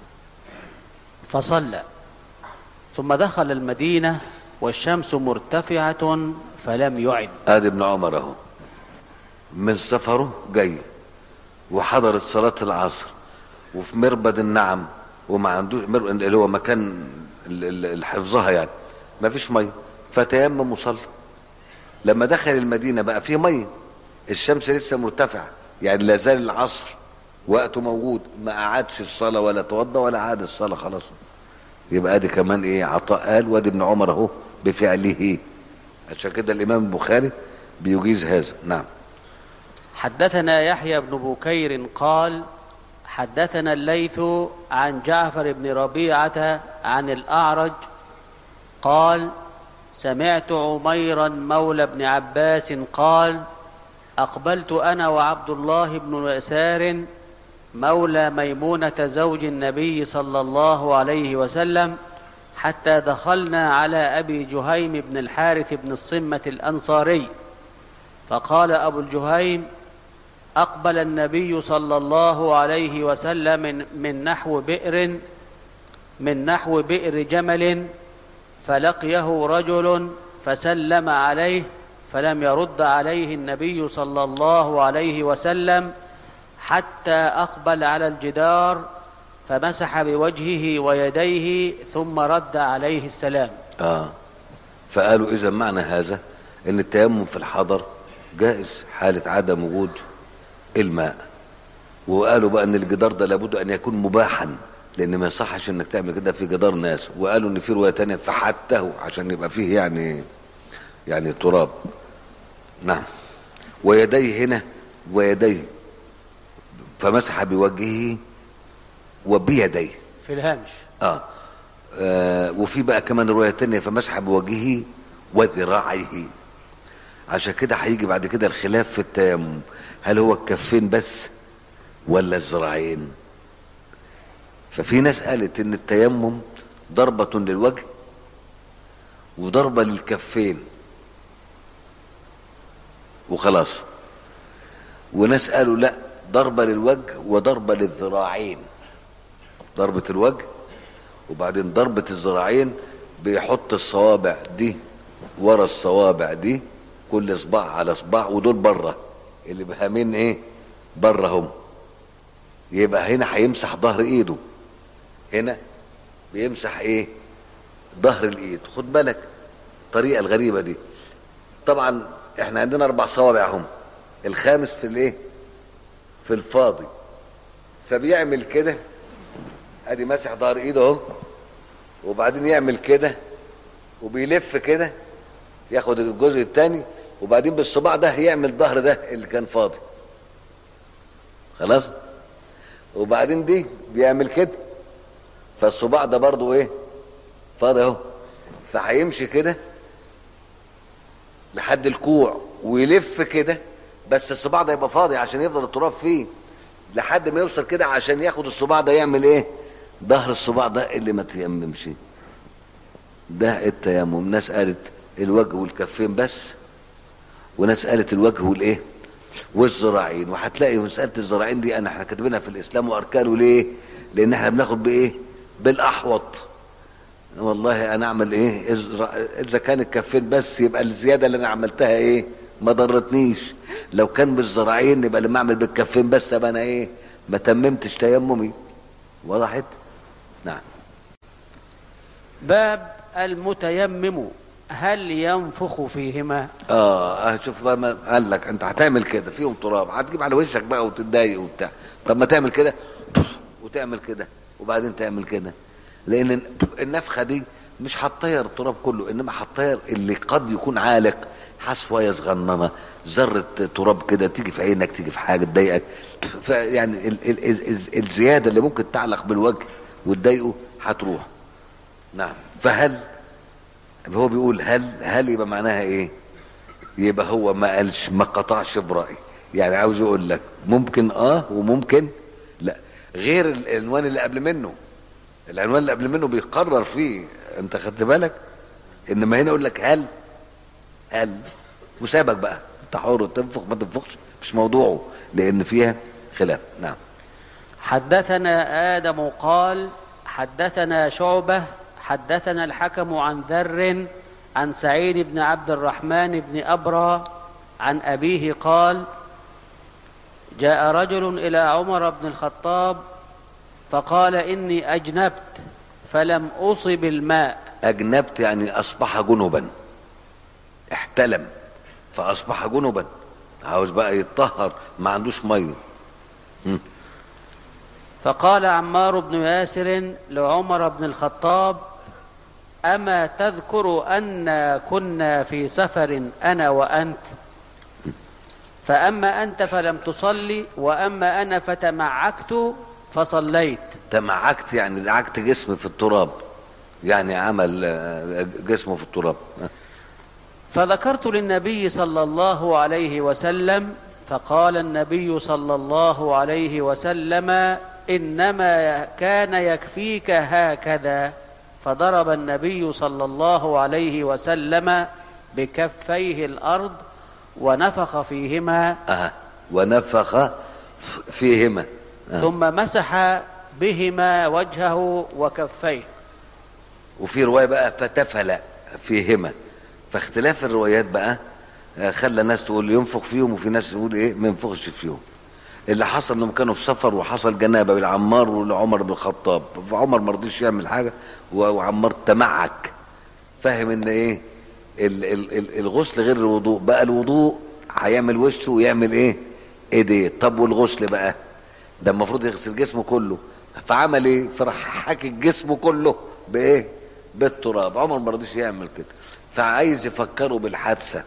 فصلى ثم دخل المدينة والشمس مرتفعة فلم يعد
ادي ابن عمر اهو من سفره جاي وحضرت صلاة العصر وفي مربد النعم وما عندوش مر... اللي هو مكان ال- ال- ال- حفظها يعني ما فيش ميه فتيمم وصلى لما دخل المدينة بقى فيه ميه الشمس لسه مرتفعة يعني لا زال العصر وقته موجود ما قعدش الصلاة ولا توضى ولا عاد الصلاة خلاص يبقى ادي كمان ايه عطاء قال وادي ابن عمر اهو بفعله عشان كده الامام البخاري بيجيز هذا نعم
حدثنا يحيى بن بكير قال حدثنا الليث عن جعفر بن ربيعة عن الأعرج قال سمعت عميرا مولى بن عباس قال أقبلت أنا وعبد الله بن يسار مولى ميمونة زوج النبي صلى الله عليه وسلم حتى دخلنا على أبي جهيم بن الحارث بن الصمة الأنصاري فقال أبو الجهيم أقبل النبي صلى الله عليه وسلم من, من نحو بئر من نحو بئر جمل فلقيه رجل فسلم عليه فلم يرد عليه النبي صلى الله عليه وسلم حتى أقبل على الجدار فمسح بوجهه ويديه ثم رد عليه السلام
اه فقالوا اذا معنى هذا ان التيمم في الحضر جائز حالة عدم وجود الماء وقالوا بقى ان الجدار ده لابد ان يكون مباحا لان ما يصحش انك تعمل كده في جدار ناس وقالوا ان في روايه تانية فحته عشان يبقى فيه يعني يعني تراب نعم ويديه هنا ويديه فمسح بوجهه وبيديه
في الهامش
آه. آه وفي بقى كمان رواية تانية فمسح بوجهه وذراعيه عشان كده هيجي بعد كده الخلاف في التيمم هل هو الكفين بس ولا الذراعين ففي ناس قالت ان التيمم ضربة للوجه وضربة للكفين وخلاص وناس قالوا لا ضربة للوجه وضربة للذراعين ضربة الوجه وبعدين ضربة الذراعين بيحط الصوابع دي ورا الصوابع دي كل صباع على صباع ودول بره اللي بهامين ايه بره هم يبقى هنا هيمسح ظهر ايده هنا بيمسح ايه ظهر الايد خد بالك الطريقه الغريبه دي طبعا احنا عندنا اربع صوابع هم الخامس في الايه في الفاضي فبيعمل كده ادي ماسح ظهر ايده اهو وبعدين يعمل كده وبيلف كده ياخد الجزء الثاني وبعدين بالصباع ده يعمل ظهر ده اللي كان فاضي خلاص وبعدين دي بيعمل كده فالصباع ده برضو ايه فاضي اهو فهيمشي كده لحد الكوع ويلف كده بس الصباع ده يبقى فاضي عشان يفضل التراب فيه لحد ما يوصل كده عشان ياخد الصباع ده يعمل ايه ظهر الصباع ده اللي ما تيممش ده التيمم ناس قالت الوجه والكفين بس وناس قالت الوجه والايه والذراعين وهتلاقي مساله الذراعين دي انا احنا كاتبينها في الاسلام واركانه ليه لان احنا بناخد بايه بالاحوط والله انا اعمل ايه اذا كان الكفين بس يبقى الزياده اللي انا عملتها ايه ما ضرتنيش لو كان بالذراعين يبقى لما اعمل بالكفين بس ابقى انا ايه ما تممتش تيممي وضحت نعم
باب المتيمم هل ينفخ فيهما
اه شوف بقى ما قال لك انت هتعمل كده فيهم تراب هتجيب على وشك بقى وتتضايق وبتاع طب ما تعمل كده وتعمل كده وبعدين تعمل كده لان النفخه دي مش هتطير التراب كله انما هتطير اللي قد يكون عالق حصوه صغننه ذره تراب كده تيجي في عينك تيجي في حاجه تضايقك يعني ال ال ال الزياده اللي ممكن تعلق بالوجه وتضايقه هتروح نعم فهل هو بيقول هل هل يبقى معناها ايه يبقى هو ما قالش ما قطعش برأي يعني عاوز يقول لك ممكن اه وممكن لا غير العنوان اللي قبل منه العنوان اللي قبل منه بيقرر فيه انت خدت بالك انما هنا يقول لك هل هل وسابك بقى انت حر تنفخ ما تنفخش مش موضوعه لان فيها خلاف نعم
حدثنا آدم قال حدثنا شعبة حدثنا الحكم عن ذر عن سعيد بن عبد الرحمن بن أبرى عن أبيه قال جاء رجل إلى عمر بن الخطاب فقال إني أجنبت فلم أصب الماء
أجنبت يعني أصبح جنبا احتلم فأصبح جنبا عاوز بقى يتطهر ما عندوش ميه
فقال عمار بن ياسر لعمر بن الخطاب أما تذكر أن كنا في سفر أنا وأنت فأما أنت فلم تصلي وأما أنا فتمعكت فصليت
تمعكت يعني دعكت جسمي في التراب يعني عمل جسمه في التراب
فذكرت للنبي صلى الله عليه وسلم فقال النبي صلى الله عليه وسلم إنما كان يكفيك هكذا فضرب النبي صلى الله عليه وسلم بكفيه الأرض ونفخ فيهما
أه. ونفخ فيهما
أه. ثم مسح بهما وجهه وكفيه
وفي رواية بقى فتفل فيهما فاختلاف الروايات بقى خلى ناس تقول ينفخ فيهم وفي ناس تقول ايه ما ينفخش فيهم اللي حصل انهم كانوا في سفر وحصل جنابه بالعمار ولعمر بن الخطاب فعمر ما رضيش يعمل حاجه وعمار تمعك فاهم ان ايه ال ال ال الغسل غير الوضوء بقى الوضوء هيعمل وشه ويعمل ايه ايديه طب والغسل بقى ده المفروض يغسل جسمه كله فعمل ايه فراح حاكي جسمه كله بايه بالتراب عمر ما رضيش يعمل كده فعايز يفكروا بالحادثه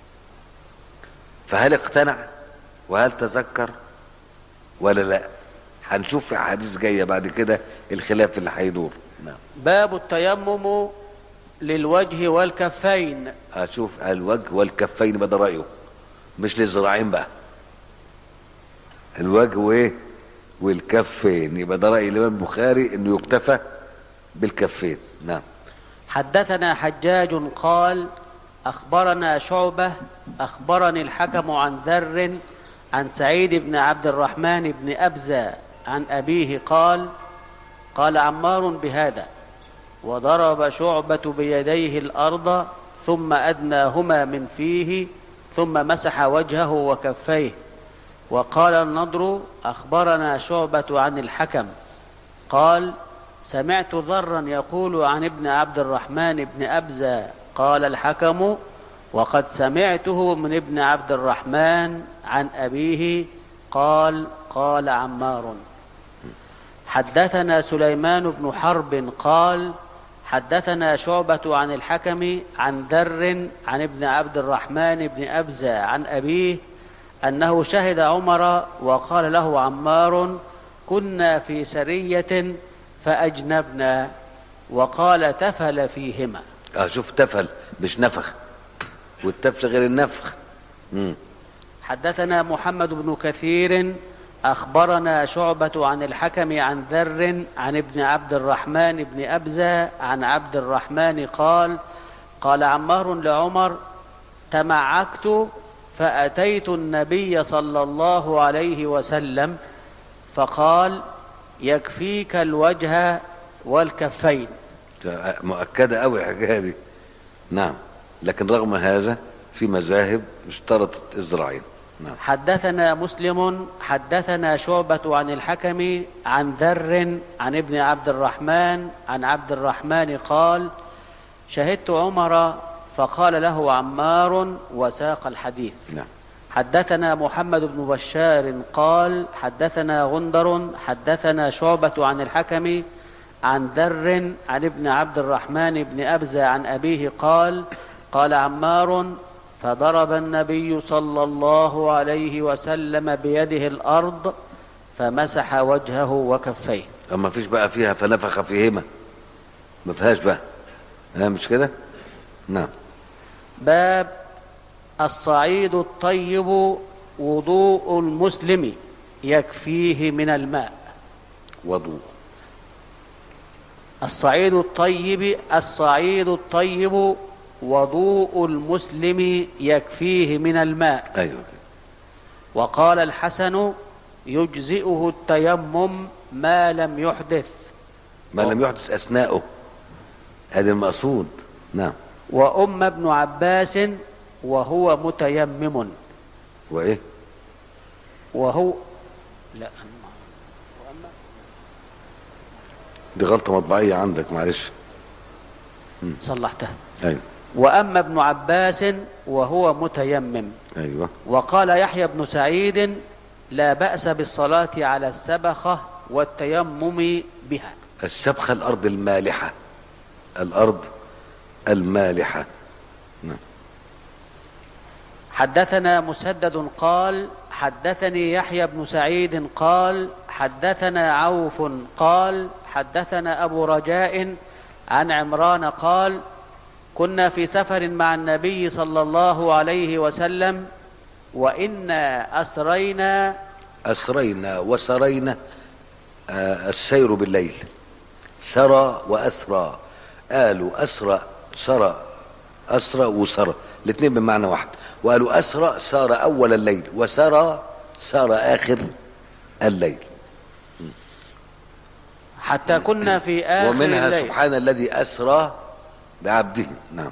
فهل اقتنع وهل تذكر ولا لا هنشوف في احاديث جايه بعد كده الخلاف اللي هيدور نعم
باب التيمم للوجه والكفين
اشوف الوجه والكفين بقى ده رايه مش للذراعين بقى الوجه وايه والكفين يبقى ده راي الامام البخاري انه يكتفى بالكفين نعم
حدثنا حجاج قال اخبرنا شعبه اخبرني الحكم عن ذر عن سعيد بن عبد الرحمن بن ابزه عن ابيه قال قال عمار بهذا وضرب شعبه بيديه الارض ثم ادناهما من فيه ثم مسح وجهه وكفيه وقال النضر اخبرنا شعبه عن الحكم قال سمعت ضرا يقول عن ابن عبد الرحمن بن أبزة قال الحكم وقد سمعته من ابن عبد الرحمن عن أبيه قال قال عمار حدثنا سليمان بن حرب قال حدثنا شعبة عن الحكم عن ذر عن ابن عبد الرحمن بن أبزة عن أبيه أنه شهد عمر وقال له عمار كنا في سرية فأجنبنا وقال تفل فيهما
اه شوف تفل مش نفخ والتفل غير النفخ مم.
حدثنا محمد بن كثير أخبرنا شعبة عن الحكم عن ذر عن ابن عبد الرحمن بن أبزة عن عبد الرحمن قال قال عمار لعمر تمعكت فأتيت النبي صلى الله عليه وسلم فقال يكفيك الوجه والكفين
ده مؤكدة قوي الحكاية دي نعم لكن رغم هذا في مذاهب اشترطت الذراعين نعم
حدثنا مسلم حدثنا شعبة عن الحكم عن ذر عن ابن عبد الرحمن عن عبد الرحمن قال شهدت عمر فقال له عمار وساق الحديث
نعم
حدثنا محمد بن بشار قال حدثنا غندر حدثنا شعبة عن الحكم عن ذر عن ابن عبد الرحمن بن أبزة عن أبيه قال قال عمار فضرب النبي صلى الله عليه وسلم بيده الأرض فمسح وجهه وكفيه
اما فيش بقى فيها فنفخ فيهما ما فيهاش بقى ها مش كده نعم
باب الصعيد الطيب وضوء المسلم يكفيه من الماء
وضوء
الصعيد الطيب الصعيد الطيب وضوء المسلم يكفيه من الماء
ايوه كده
وقال الحسن يجزئه التيمم ما لم يحدث
ما لم يحدث اثناءه هذا المقصود نعم
وأم ابن عباس وهو متيمم
وايه
وهو لا
دي غلطة مطبعية عندك معلش
صلحتها
ايوه
وأما ابن عباس وهو متيمم
ايوه
وقال يحيى بن سعيد لا بأس بالصلاة على السبخة والتيمم بها
السبخة الارض المالحة الارض المالحة نعم
حدثنا مسدد قال حدثني يحيى بن سعيد قال حدثنا عوف قال حدثنا أبو رجاء عن عمران قال كنا في سفر مع النبي صلى الله عليه وسلم وإنا أسرينا
أسرينا وسرينا آه السير بالليل سرى وأسرى قالوا أسرى سرى أسرى وسرى الاثنين بمعنى واحد وقالوا أسرى سار أول الليل وسرى سار آخر الليل
حتى كنا في آخر
ومنها
الليل
سبحان الذي أسرى بعبده نعم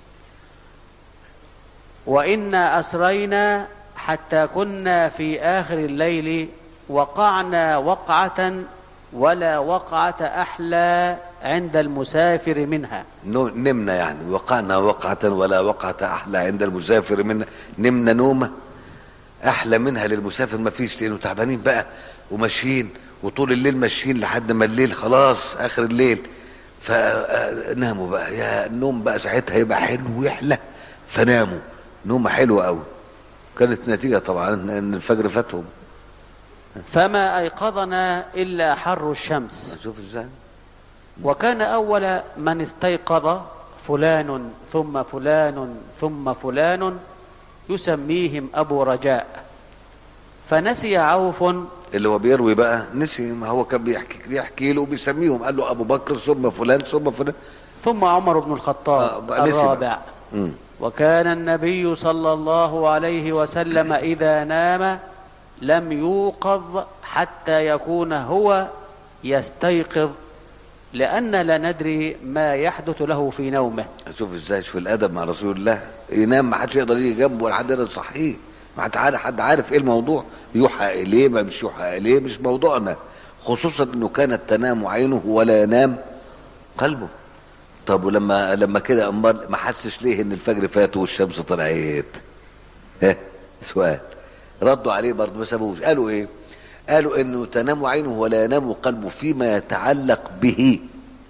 وإنا أسرينا حتى كنا في آخر الليل وقعنا وقعة ولا وقعة أحلى عند المسافر منها
نو- نمنا يعني وقعنا وقعة ولا وقعة أحلى عند المسافر منا نمنا نومة أحلى منها للمسافر ما فيش لأنه تعبانين بقى وماشيين وطول الليل ماشيين لحد ما الليل خلاص آخر الليل فناموا بقى يا النوم بقى ساعتها يبقى حلو ويحلى فناموا نومة حلوة قوي كانت نتيجة طبعا ان الفجر فاتهم
فما أيقظنا إلا حر الشمس
شوف ازاي
وكان أول من استيقظ فلان ثم فلان ثم فلان يسميهم أبو رجاء فنسي عوف
اللي هو بيروي بقى نسي ما هو كان بيحكي بيحكي له وبيسميهم قال له ابو بكر ثم فلان ثم فلان
ثم عمر بن
آه،
الخطاب
بقى نسي بقى.
الرابع
مم.
وكان النبي صلى الله عليه وسلم إذا نام لم يوقظ حتى يكون هو يستيقظ لأن لا ندري ما يحدث له في نومه
شوف ازاي شوف الادب مع رسول الله ينام ما حدش يقدر يجي جنبه ولا حد يقدر يصحيه ما حد عارف حد عارف ايه الموضوع يوحى اليه ما مش يوحى اليه مش موضوعنا خصوصا انه كانت تنام عينه ولا ينام قلبه طب ولما لما كده امال ما حسش ليه ان الفجر فات والشمس طلعت ها سؤال ردوا عليه برضه ما سابوش قالوا ايه قالوا انه تنام عينه ولا ينام قلبه فيما يتعلق به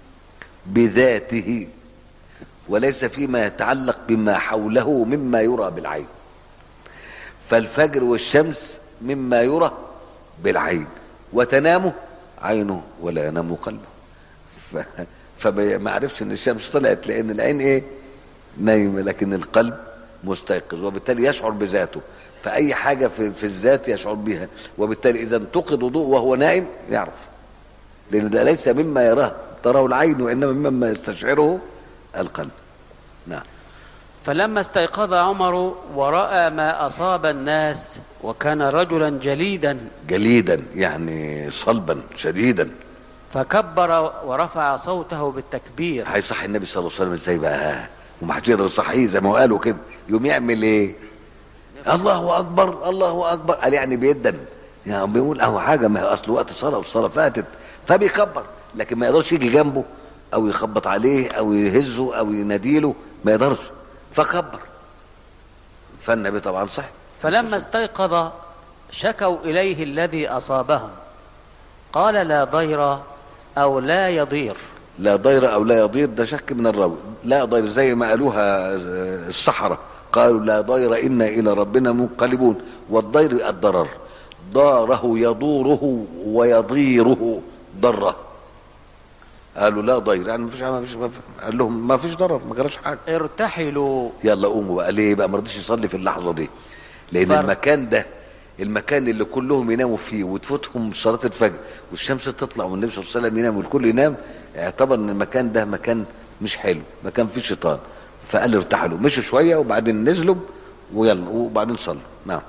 بذاته وليس فيما يتعلق بما حوله مما يرى بالعين فالفجر والشمس مما يرى بالعين وتنام عينه ولا ينام قلبه ف... فما عرفش ان الشمس طلعت لان العين ايه نايمه لكن القلب مستيقظ وبالتالي يشعر بذاته فاي حاجه في, في الذات يشعر بها وبالتالي اذا انتقد وضوء وهو نائم يعرف لان ده ليس مما يراه تراه العين وانما مما يستشعره القلب نعم
فلما استيقظ عمر ورأى ما أصاب الناس وكان رجلا جليدا
جليدا يعني صلبا شديدا
فكبر ورفع صوته بالتكبير
هيصحي النبي صلى الله عليه وسلم ازاي بقى وما حدش يقدر يصحيه زي ما قالوا كده يقوم يعمل ايه الله اكبر الله اكبر قال يعني بيدن يعني بيقول اهو حاجه ما هي اصل وقت الصلاه والصلاه فاتت فبيكبر لكن ما يقدرش يجي جنبه او يخبط عليه او يهزه او يناديله ما يقدرش فكبر فالنبي طبعا صح
فلما استيقظ شكوا إليه الذي أصابهم قال لا ضير أو لا يضير
لا ضير او لا يضير ده شك من الراوي لا ضير زي ما قالوها السحرة قالوا لا ضير انا الى ربنا منقلبون والضير الضرر ضاره يضوره ويضيره ضره قالوا لا ضير يعني ما فيش ما فيش قال لهم ما فيش ضرر ما جراش حاجه
ارتحلوا
يلا قوموا بقى ليه بقى ما رضيش يصلي في اللحظه دي لان
فرق.
المكان ده المكان اللي كلهم يناموا فيه وتفوتهم صلاه الفجر والشمس تطلع والنبي صلى الله عليه وسلم ينام والكل ينام اعتبر ان المكان ده مكان مش حلو مكان فيه شيطان فقال ارتحلوا مشوا شويه وبعدين نزلوا ويلا وبعدين صلوا نعم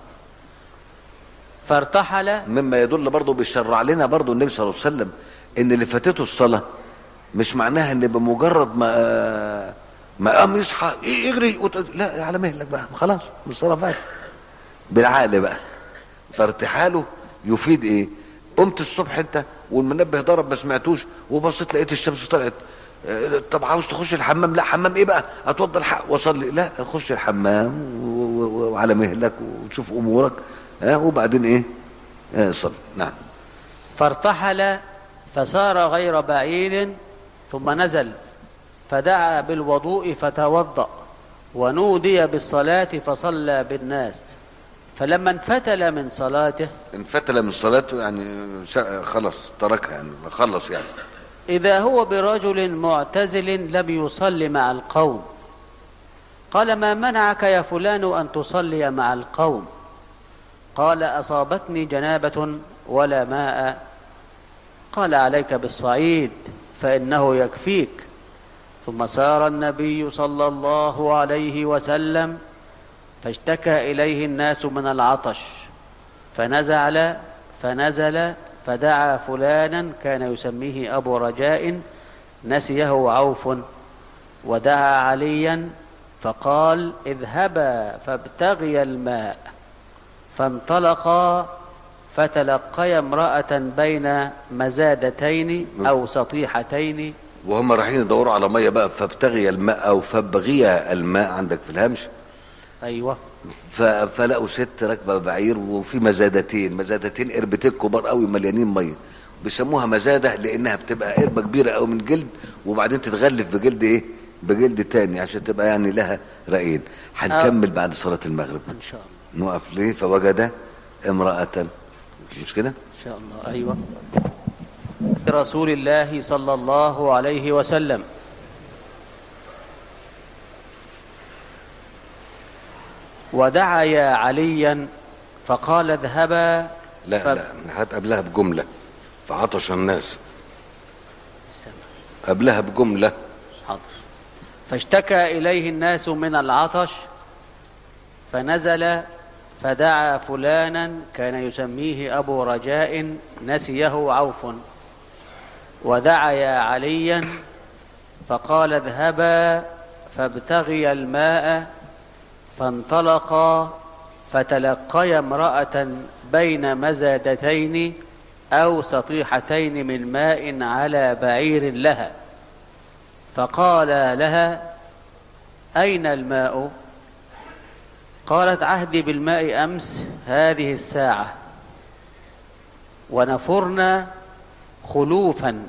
فارتحل
مما يدل برضه بيشرع لنا برضه النبي صلى الله عليه وسلم ان اللي فاتته الصلاه مش معناها ان بمجرد ما ما قام يصحى يجري وت... لا على مهلك بقى خلاص الصلاه فاتت بالعقل بقى فارتحاله يفيد ايه قمت الصبح انت والمنبه ضرب ما سمعتوش وبصيت لقيت الشمس طلعت اه، طب عاوز تخش الحمام لا حمام ايه بقى اتوضى الحق واصلي لا خش الحمام و- و- و- وعلى مهلك وتشوف امورك ها وبعدين ايه اه، صلي نعم
فارتحل فسار غير بعيد ثم نزل فدعا بالوضوء فتوضأ ونودي بالصلاة فصلى بالناس فلما انفتل من صلاته
انفتل من صلاته يعني س- خلص تركها يعني خلص يعني
إذا هو برجل معتزل لم يصل مع القوم قال ما منعك يا فلان أن تصلي مع القوم قال أصابتني جنابة ولا ماء قال عليك بالصعيد فإنه يكفيك ثم سار النبي صلى الله عليه وسلم فاشتكى إليه الناس من العطش فنزل فنزل فدعا فلانا كان يسميه أبو رجاء نسيه عوف ودعا عليا فقال اذهبا فابتغيا الماء فانطلقا فتلقيا امرأة بين مزادتين أو سطيحتين
وهم رايحين يدوروا على ميه بقى فابتغي الماء او فابغيا الماء عندك في الهمش
أيوة
ف- فلقوا ست راكبه بعير وفي مزادتين مزادتين قربتين كبار قوي مليانين ميه بيسموها مزاده لانها بتبقى قربه كبيره قوي من جلد وبعدين تتغلف بجلد ايه بجلد تاني عشان تبقى يعني لها رأيين هنكمل بعد صلاة المغرب
إن شاء الله
نقف ليه فوجد امرأة مش كده
إن شاء الله أيوة رسول الله صلى الله عليه وسلم ودعيا عليا فقال اذهبا
لا
ف-
لا هات قبلها بجملة فعطش الناس قبلها بجملة
حاضر فاشتكى إليه الناس من العطش فنزل فدعا فلانا كان يسميه أبو رجاء نسيه عوف ودعيا عليا فقال اذهبا فابتغيا الماء فانطلقا فتلقيا امرأة بين مزادتين أو سطيحتين من ماء على بعير لها فقال لها أين الماء قالت عهدي بالماء أمس هذه الساعة ونفرنا خلوفا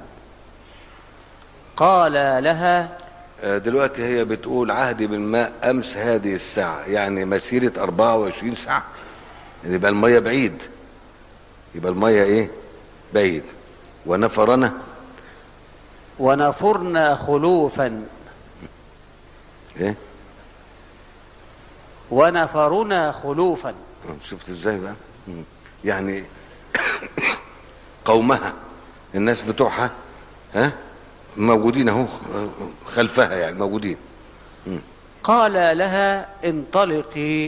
قال لها
آه، دلوقتي هي بتقول عهدي بالماء أمس هذه الساعة يعني مسيرة 24 ساعة يبقى المية بعيد يبقى المية إيه بعيد ونفرنا
ونفرنا خلوفا
إيه
ونفرنا خلوفا
آه، شفت إزاي بقى مم. يعني قومها الناس بتوعها ها موجودين اهو آه، خلفها يعني موجودين
قال لها انطلقي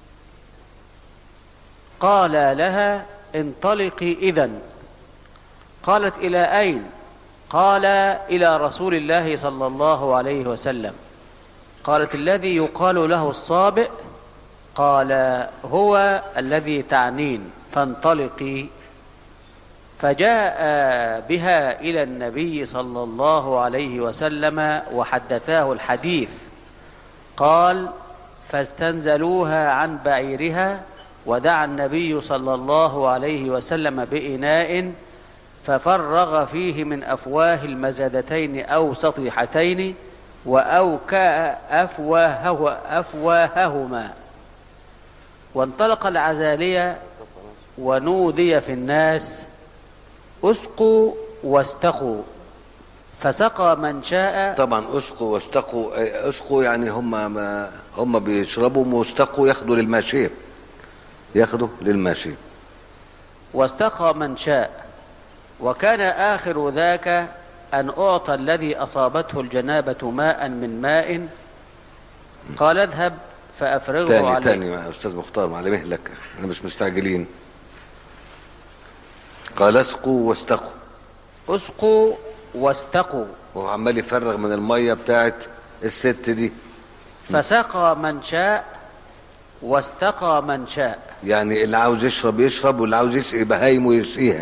قال لها انطلقي إذا قالت إلى أين قال إلى رسول الله صلى الله عليه وسلم قالت الذي يقال له الصابئ قال هو الذي تعنين فانطلقي فجاء بها إلى النبي صلى الله عليه وسلم وحدثاه الحديث قال فاستنزلوها عن بعيرها ودعا النبي صلى الله عليه وسلم بإناء ففرغ فيه من أفواه المزادتين أو سطيحتين وأوكأ أفواه أفواههما وانطلق العزالية ونودي في الناس اسقوا واستقوا فسقى من شاء
طبعا اسقوا واستقوا آه، اسقوا يعني هم ما هم بيشربوا واستقوا ياخدوا للماشيه ياخدوا للماشيه
واستقى من شاء وكان آخر ذاك أن أعطى الذي أصابته الجنابة ماء من ماء قال اذهب فأفرغه
تاني
عليه
تاني يا استاذ مختار على مهلك احنا مش مستعجلين قال اسقوا واستقوا
اسقوا واستقوا
وهو عمال يفرغ من الميه بتاعت الست دي
فسقى من شاء واستقى من شاء
يعني اللي عاوز يشرب يشرب واللي عاوز يسقي بهايمه يسقيها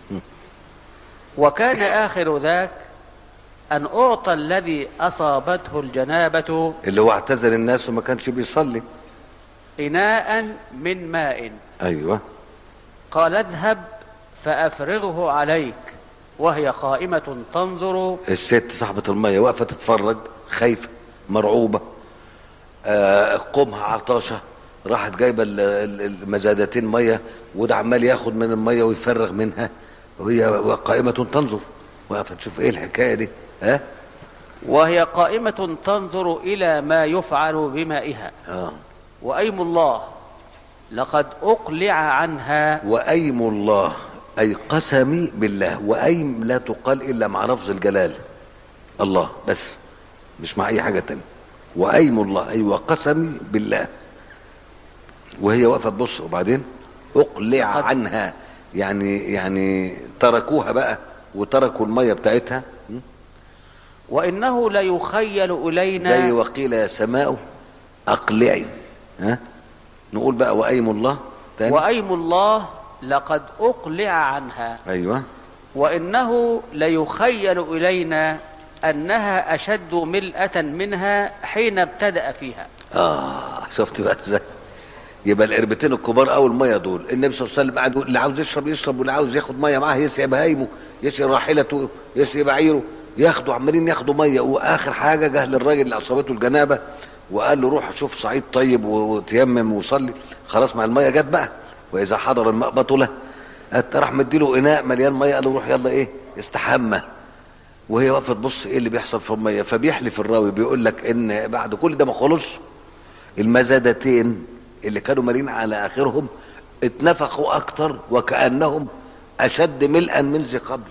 وكان آخر ذاك أن أعطى الذي أصابته الجنابة
اللي هو اعتزل الناس وما كانش بيصلي
إناء من ماء
ايوه
قال اذهب فأفرغه عليك وهي قائمة تنظر
الست صاحبة المية واقفة تتفرج خايفة مرعوبة آه قومها عطاشة راحت جايبة ال- ال- المزادتين مية وده عمال ياخد من المية ويفرغ منها وهي قائمة تنظر واقفة تشوف ايه الحكاية دي ها
وهي قائمة تنظر إلى ما يفعل بمائها
اه
وأيم الله لقد أقلع عنها
وأيم الله أي قسمي بالله وأيم لا تقال إلا مع لفظ الجلال الله بس مش مع أي حاجة تانية وأيم الله أي وقسمي بالله وهي واقفة تبص وبعدين أقلع
قد-
عنها يعني يعني تركوها بقى وتركوا المية بتاعتها م?
وإنه ليخيل
زي
إلينا
وقيل يا سماء أقلعي ها نقول بقى وأيم الله تاني
وأيم الله لقد أقلع عنها
أيوه
وإنه ليخيل إلينا أنها أشد ملأة منها حين ابتدأ فيها
اه شفت بقى ازاي يبقى القربتين الكبار اول ميه دول النبي صلى الله عليه وسلم قاعد يقول اللي عاوز يشرب يشرب واللي عاوز ياخد ميه معاه يسقي بهايمه يسقي راحلته يسقي بعيره ياخدوا عمالين ياخدوا ميه واخر حاجه جه للراجل اللي اصابته الجنابه وقال له روح شوف صعيد طيب و- وتيمم وصلي خلاص مع الميه جت بقى واذا حضر الماء بطله قالت- راح مديله اناء مليان ميه قال له روح يلا ايه استحمى وهي واقفه تبص ايه اللي بيحصل في الميه فبيحلف الراوي بيقول لك ان بعد كل ده ما خلص المزادتين اللي كانوا مالين على اخرهم اتنفخوا اكتر وكانهم اشد ملئا من ذي قبل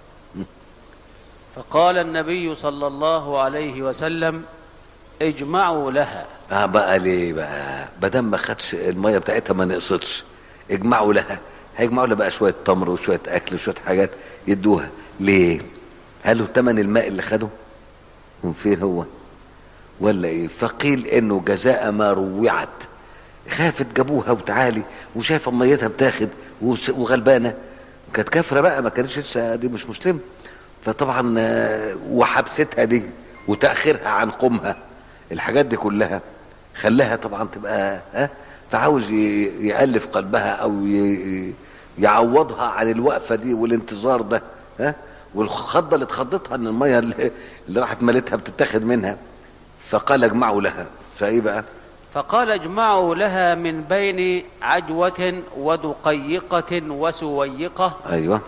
فقال النبي صلى الله عليه وسلم اجمعوا لها
اه بقى ليه بقى بدل ما خدش الميه بتاعتها ما نقصتش اجمعوا لها هيجمعوا لها بقى شويه تمر وشويه اكل وشويه حاجات يدوها ليه هل هو تمن الماء اللي خده من فين هو ولا ايه فقيل انه جزاء ما روعت خافت جابوها وتعالي وشايفه ميتها بتاخد وس- وغلبانه كانت كافره بقى ما كانتش لسه دي مش مسلمه فطبعا آه، وحبستها دي وتاخيرها عن قومها الحاجات دي كلها خلاها طبعا تبقى ها فعاوز ي- يالف قلبها او ي- يعوضها عن الوقفه دي والانتظار ده ها والخضه اللي اتخضتها ان الميه اللي اللي راحت مالتها بتتاخد منها فقال اجمعوا لها فايه بقى
فقال اجمعوا لها من بين عجوة ودقيقة وسويقة
ايوه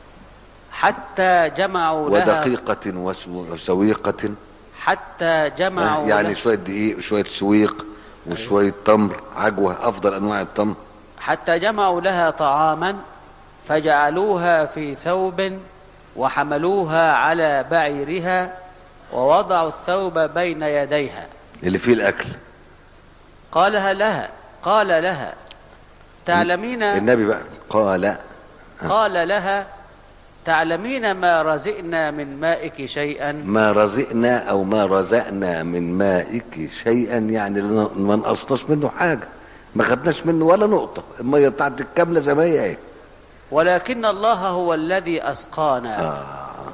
حتى جمعوا لها
ودقيقه وس- وسويقه
حتى جمعوا
يعني
لها
شويه دقيق وشويه سويق وشويه تمر عجوه افضل انواع التمر
حتى جمعوا لها طعاما فجعلوها في ثوب وحملوها على بعيرها ووضعوا الثوب بين يديها
اللي فيه الاكل
قالها لها قال لها تعلمين
النبي بقى قال
قال لها تعلمين ما رزقنا من مائك شيئا
ما رزقنا او ما رزقنا من مائك شيئا يعني لا- ما نقصناش منه حاجه ما خدناش منه ولا نقطه الميه بتاعتك كامله زي ما هي اهي
ولكن الله هو الذي أسقانا
اه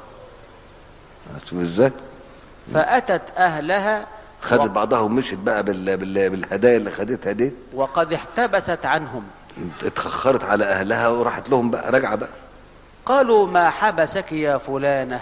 شوف ازاي
فأتت أهلها
خدت
و-
بعضها ومشت بقى بال... بال... بالهدايا اللي خدتها دي
وقد احتبست عنهم
اتخخرت على اهلها وراحت لهم بقى راجعه بقى
قالوا ما حبسك يا فلانة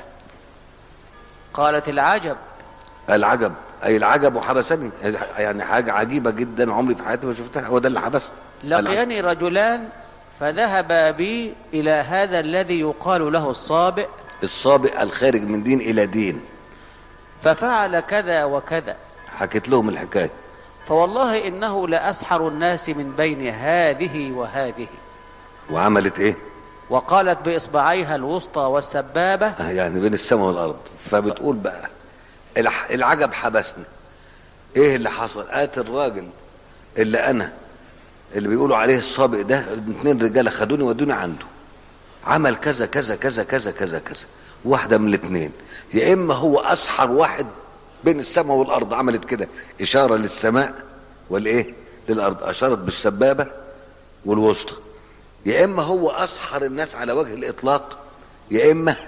قالت العجب
العجب اي العجب وحبسني يعني حاجه عجيبه جدا عمري في حياتي ما شفتها هو ده اللي حبسني العجب.
لقيني رجلان فذهبا بي إلى هذا الذي يقال له الصابئ
الصابئ الخارج من دين الى دين
ففعل كذا وكذا
حكيت لهم الحكايه
فوالله إنه لأسحر الناس من بين هذه وهذه
وعملت ايه
وقالت بإصبعيها الوسطى والسبابة
آه يعني بين السماء والارض فبتقول بقى الح- العجب حبسني ايه اللي حصل قالت الراجل اللي انا اللي بيقولوا عليه الصابئ ده اتنين رجاله خدوني ودوني عنده عمل كذا كذا كذا كذا كذا كذا واحده من الاثنين يا اما هو اسحر واحد بين السماء والارض عملت كده اشاره للسماء والايه للارض اشارت بالسبابه والوسطى يا اما هو اسحر الناس على وجه الاطلاق يا اما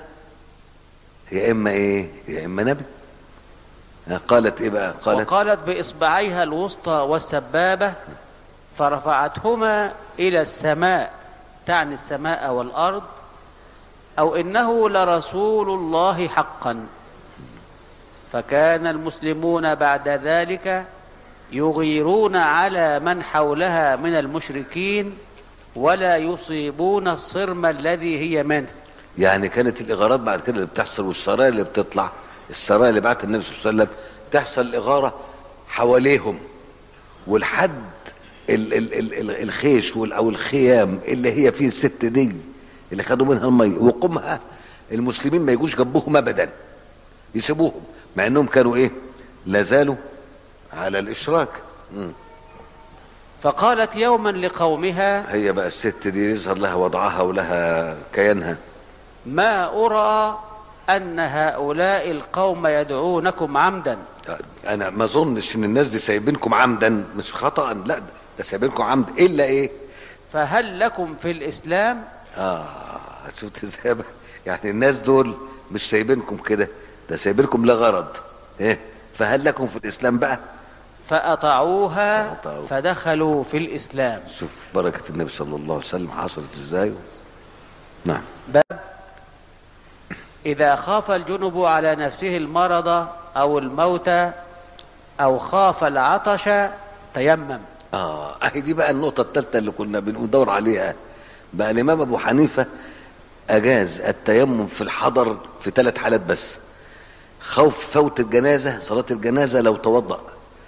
يا اما ايه يا اما نبي ها، قالت ايه بقى قالت
وقالت بإصبعيها الوسطى والسبابة فرفعتهما إلى السماء تعني السماء والأرض أو إنه لرسول الله حقا فكان المسلمون بعد ذلك يغيرون على من حولها من المشركين ولا يصيبون الصرم الذي هي منه
يعني كانت الاغارات بعد كده اللي بتحصل والسرايا اللي بتطلع السرايا اللي بعت النبي صلى الله عليه وسلم تحصل الاغاره حواليهم والحد ال ال ال ال الخيش وال- او الخيام اللي هي فيه الست دي اللي خدوا منها الميه وقومها المسلمين ما يجوش جنبهم ابدا يسيبوهم مع انهم كانوا ايه لا زالوا على الاشراك مم.
فقالت يوما لقومها
هي بقى الست دي يظهر لها وضعها ولها كيانها
ما أرى أن هؤلاء القوم يدعونكم عمدا
انا ما اظنش ان الناس دي سايبينكم عمدا مش خطا لا ده سايبينكم عمد الا ايه
فهل لكم في الإسلام
اه شفت ازاي بقى؟ يعني الناس دول مش سايبينكم كده ده سايبينكم لغرض ايه فهل لكم في الاسلام بقى
فأطاعوها
فأطاعوها.
فدخلوا في الإسلام
شوف بركه النبي صلى الله عليه وسلم حصلت ازاي نعم
باب إذا خاف الجنب على نفسه المرض أو الموت أو خاف العطش تيمم
اه اهي دي بقى النقطه الثالثه اللي كنا بندور عليها بقى الامام ابو حنيفه اجاز التيمم في الحضر في ثلاث حالات بس خوف فوت الجنازه صلاه الجنازه لو توضأ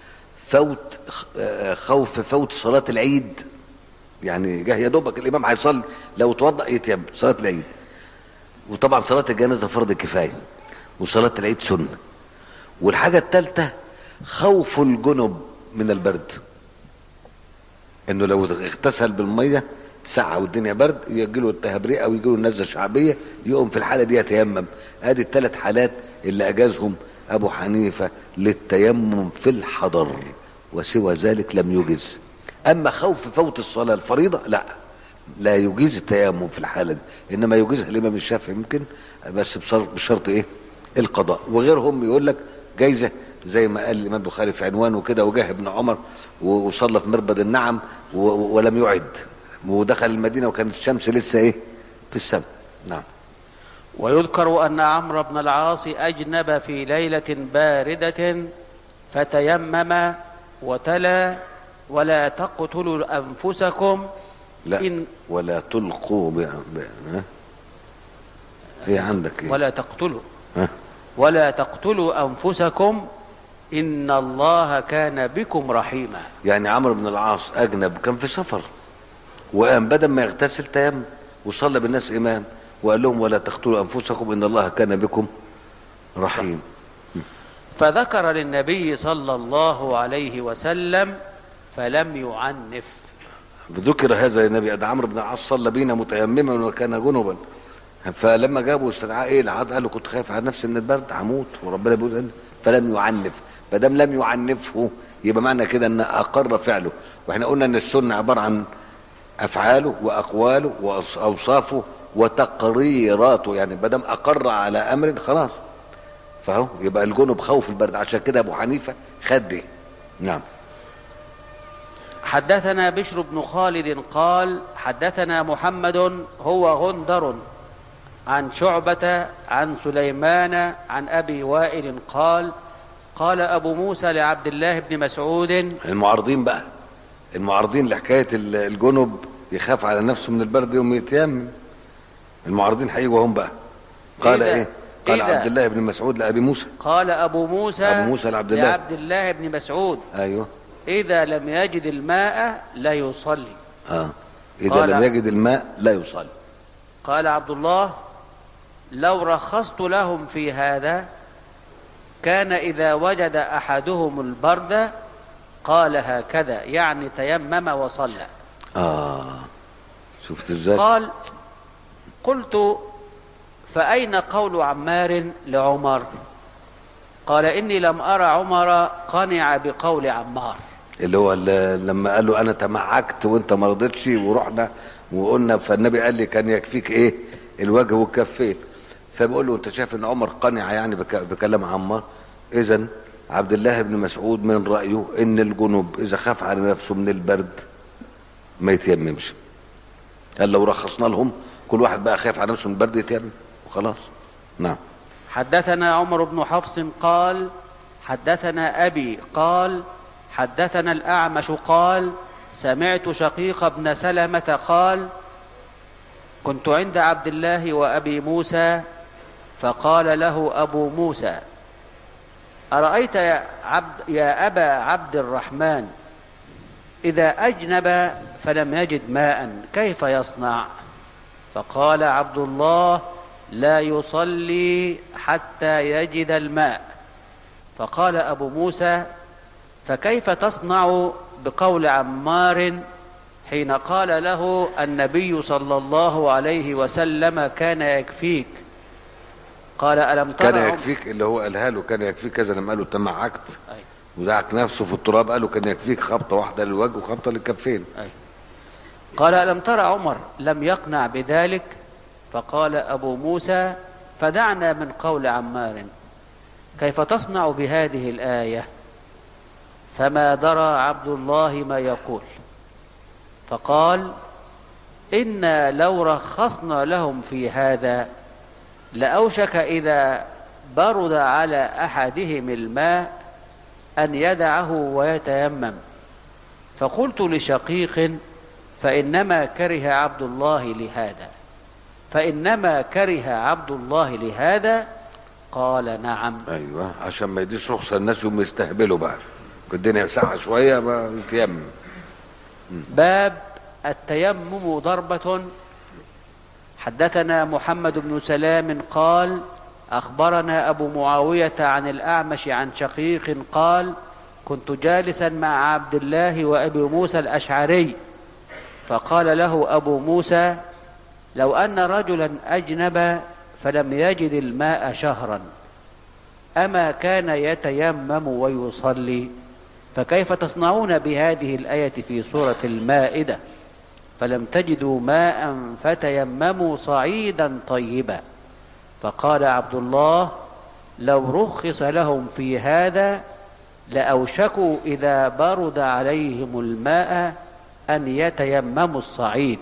فوت آه، خوف فوت صلاة العيد يعني جه يا دوبك الامام هيصلي لو توضأ يتيم صلاة العيد وطبعا صلاة الجنازة فرض كفاية وصلاة العيد سنة والحاجة الثالثة خوف الجنب من البرد انه لو اغتسل بالميه ساعة والدنيا برد يجي له التهاب رئه ويجي له نزله شعبيه يقوم في الحاله دي يتيمم ادي الثلاث حالات اللي اجازهم ابو حنيفه للتيمم في الحضر وسوى ذلك لم يجز اما خوف فوت الصلاه الفريضه لا لا يجيز التيمم في الحاله دي انما يجيزها الامام الشافعي ممكن بس بشرط بشرط ايه القضاء وغيرهم يقول لك جايزه زي ما قال الامام البخاري في عنوانه كده وجاه ابن عمر و- وصلى في مربد النعم و- و- ولم يعد ودخل المدينه وكانت الشمس لسه ايه في السماء نعم
ويذكر أن عمرو بن العاص أجنب في ليلة باردة فتيمم وتلا ولا تقتلوا أنفسكم
لا
إن
ولا تلقوا ب... ب... ها؟ هي عندك ايه
ولا تقتلوا
ها؟
ولا تقتلوا أنفسكم إن الله كان بكم رحيما
يعني عمرو بن العاص اجنب كان في سفر وقام بدل ما يغتسل تيمم وصلى بالناس امام وقال لهم ولا تقتلوا انفسكم ان الله كان بكم رحيم
فذكر للنبي صلى الله عليه وسلم فلم يعنف
ذكر هذا للنبي ده عمرو بن العاص صلى بينا متيمما وكان جنبا فلما جابوا استدعاء ايه العاد قال له كنت خايف على نفسي من البرد هموت وربنا بيقول إن فلم يعنف ما دام لم يعنفه يبقى معنى كده ان اقر فعله واحنا قلنا ان السنه عباره عن افعاله واقواله واوصافه وتقريراته يعني ما دام اقر على امر خلاص فهو يبقى الجنب خوف البرد عشان كده ابو حنيفه خد دي نعم
حدثنا بشر بن خالد قال حدثنا محمد هو غندر عن شعبة عن سليمان عن أبي وائل قال قال أبو موسى لعبد الله بن مسعود
المعارضين بقى المعارضين لحكايه ال- الجنب يخاف على نفسه من البرد يوم يتيمم المعارضين هيجوا هم بقى قال
إذا-
ايه قال
إذا-
عبد الله بن مسعود لابي موسى
قال أبو موسى
أبو موسى لعبد الله.
لعبد الله بن مسعود
ايوه
إذا لم يجد الماء لا يصلي
اه اذا
قال-
لم يجد الماء لا يصلي
قال عبد الله لو رخصت لهم في هذا كان إذا وجد أحدهم البرد قال هكذا يعني تيمم وصلى
اه شفت ازاي
قال قلت فأين قول عمار لعمر قال إني لم أرى عمر قنع بقول عمار
اللي هو ال- لما قال له انا تمعكت وانت ما رضيتش ورحنا وقلنا فالنبي قال لي كان يكفيك ايه الوجه والكفين فبقول له انت شايف ان عمر قنع يعني بك بكلام عمار اذا عبد الله بن مسعود من رايه ان الجنوب اذا خاف على نفسه من البرد ما يتيممش قال لو رخصنا لهم كل واحد بقى خايف على نفسه من البرد يتيمم وخلاص نعم
حدثنا عمر بن حفص قال حدثنا أبي قال حدثنا الأعمش قال سمعت شقيق بن سلمة قال كنت عند عبد الله وأبي موسى فقال له أبو موسى أرأيت يا, عبد يا أبا عبد الرحمن إذا أجنب فلم يجد ماء كيف يصنع فقال عبد الله لا يصلي حتى يجد الماء فقال أبو موسى فكيف تصنع بقول عمار حين قال له النبي صلى الله عليه وسلم كان يكفيك قال ألم ترى
كان
عم-
يكفيك اللي هو قالها له كان يكفيك كذا لما قال له تمعكت
أي.
ودعك نفسه في التراب قال له كان يكفيك خبطه واحده للوجه وخبطه للكفين
أي. قال ألم ترى عمر لم يقنع بذلك فقال أبو موسى فدعنا من قول عمار كيف تصنع بهذه الآية فما درى عبد الله ما يقول فقال إنا لو رخصنا لهم في هذا لأوشك إذا برد على أحدهم الماء أن يدعه ويتيمم فقلت لشقيق فإنما كره عبد الله لهذا فإنما كره عبد الله لهذا قال نعم
ايوه عشان ما يديش رخصه الناس يوم يستهبلوا بقى الدنيا ساعة شوية ما يتيمم
باب التيمم ضربة حدثنا محمد بن سلام قال أخبرنا أبو معاوية عن الأعمش عن شقيق قال كنت جالسا مع عبد الله وأبي موسى الأشعري فقال له أبو موسى لو أن رجلا أجنب فلم يجد الماء شهرا أما كان يتيمم ويصلي فكيف تصنعون بهذه الآية في سورة المائدة فلم تجدوا ماء فتيمموا صعيدا طيبا فقال عبد الله لو رخص لهم في هذا لأوشكوا إذا برد عليهم الماء أن يتيمموا الصعيد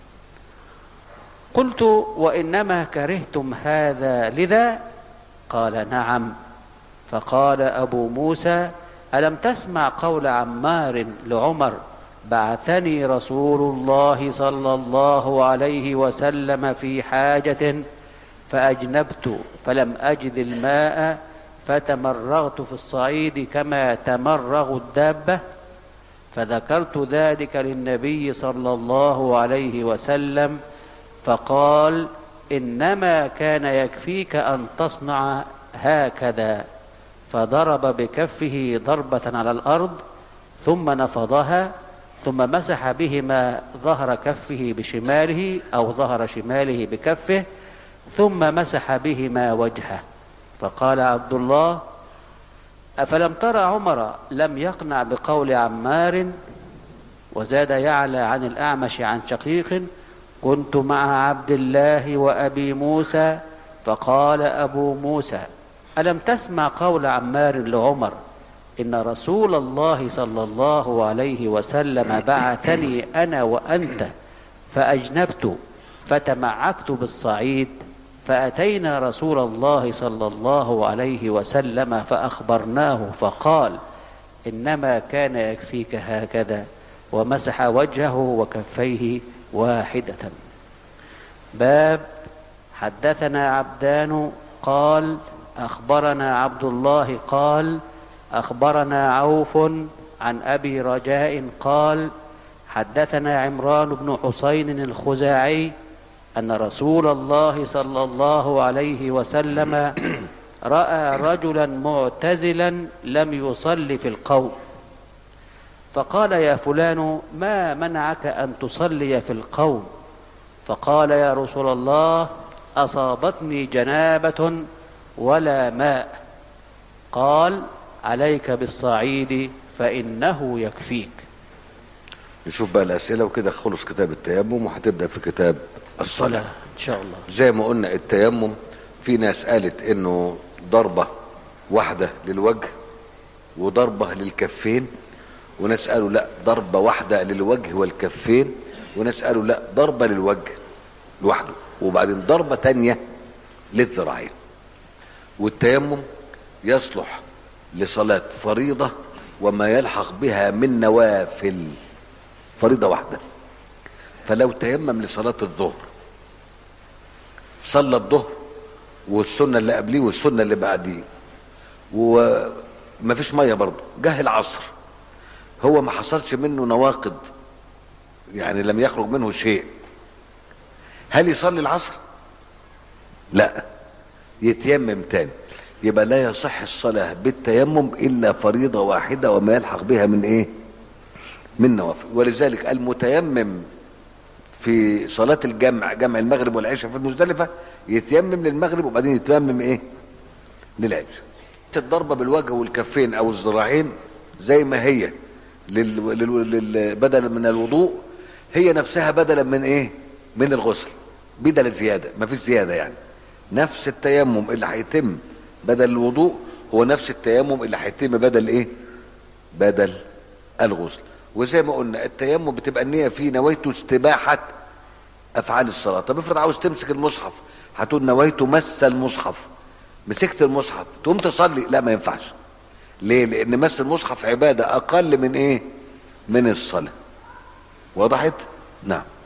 قلت وإنما كرهتم هذا لذا قال نعم فقال أبو موسى ألم تسمع قول عمار لعمر بعثني رسول الله صلى الله عليه وسلم في حاجة فأجنبت فلم أجد الماء فتمرغت في الصعيد كما تمرغ الدابة فذكرت ذلك للنبي صلى الله عليه وسلم فقال إنما كان يكفيك أن تصنع هكذا فضرب بكفه ضربة على الأرض ثم نفضها ثم مسح بهما ظهر كفه بشماله أو ظهر شماله بكفه ثم مسح بهما وجهه فقال عبد الله أفلم ترى عمر لم يقنع بقول عمار وزاد يعلى عن الأعمش عن شقيق كنت مع عبد الله وأبي موسى فقال أبو موسى ألم تسمع قول عمار لعمر إن رسول الله صلى الله عليه وسلم بعثني أنا وأنت فأجنبت فتمعكت بالصعيد فأتينا رسول الله صلى الله عليه وسلم فأخبرناه فقال إنما كان يكفيك هكذا ومسح وجهه وكفيه واحدة باب حدثنا عبدان قال أخبرنا عبد الله قال أخبرنا عوف عن أبي رجاء قال حدثنا عمران بن حسين الخزاعي أن رسول الله صلى الله عليه وسلم رأى رجلا معتزلا لم يصل في القوم فقال يا فلان ما منعك أن تصلي في القوم فقال يا رسول الله أصابتني جنابة ولا ماء قال عليك بالصعيد فإنه يكفيك
نشوف بقى الأسئلة وكده خلص كتاب التيمم وهتبدأ في كتاب الصلاة
صلاة إن شاء الله
زي ما قلنا التيمم في ناس قالت انه ضربة واحدة للوجه وضربة للكفين وناس قالوا لا ضربة واحدة للوجه والكفين وناس قالوا لا ضربة للوجه لوحده وبعدين ضربة تانية للذراعين والتيمم يصلح لصلاة فريضة وما يلحق بها من نوافل فريضة واحدة فلو تيمم لصلاة الظهر صلى الظهر والسنة اللي قبليه والسنة اللي بعديه وما فيش مية برضه جه العصر هو ما حصلش منه نواقض يعني لم يخرج منه شيء هل يصلي العصر لا يتيمم تاني يبقى لا يصح الصلاة بالتيمم إلا فريضة واحدة وما يلحق بها من إيه من نوافل ولذلك المتيمم في صلاة الجمع جمع المغرب والعشاء في المزدلفة يتيمم للمغرب وبعدين يتيمم ايه للعشاء الضربة بالوجه والكفين او الذراعين زي ما هي لل... لل... لل... بدلا من الوضوء هي نفسها بدلا من ايه من الغسل بدل زيادة ما فيش زيادة يعني نفس التيمم اللي هيتم بدل الوضوء هو نفس التيمم اللي هيتم بدل ايه بدل الغسل وزي ما قلنا التيمم بتبقى النية فيه نويت استباحة أفعال الصلاة طب افرض عاوز تمسك المصحف هتقول نويت مس المصحف مسكت المصحف تقوم تصلي لا ما ينفعش ليه لأن مس المصحف عبادة أقل من إيه من الصلاة وضحت نعم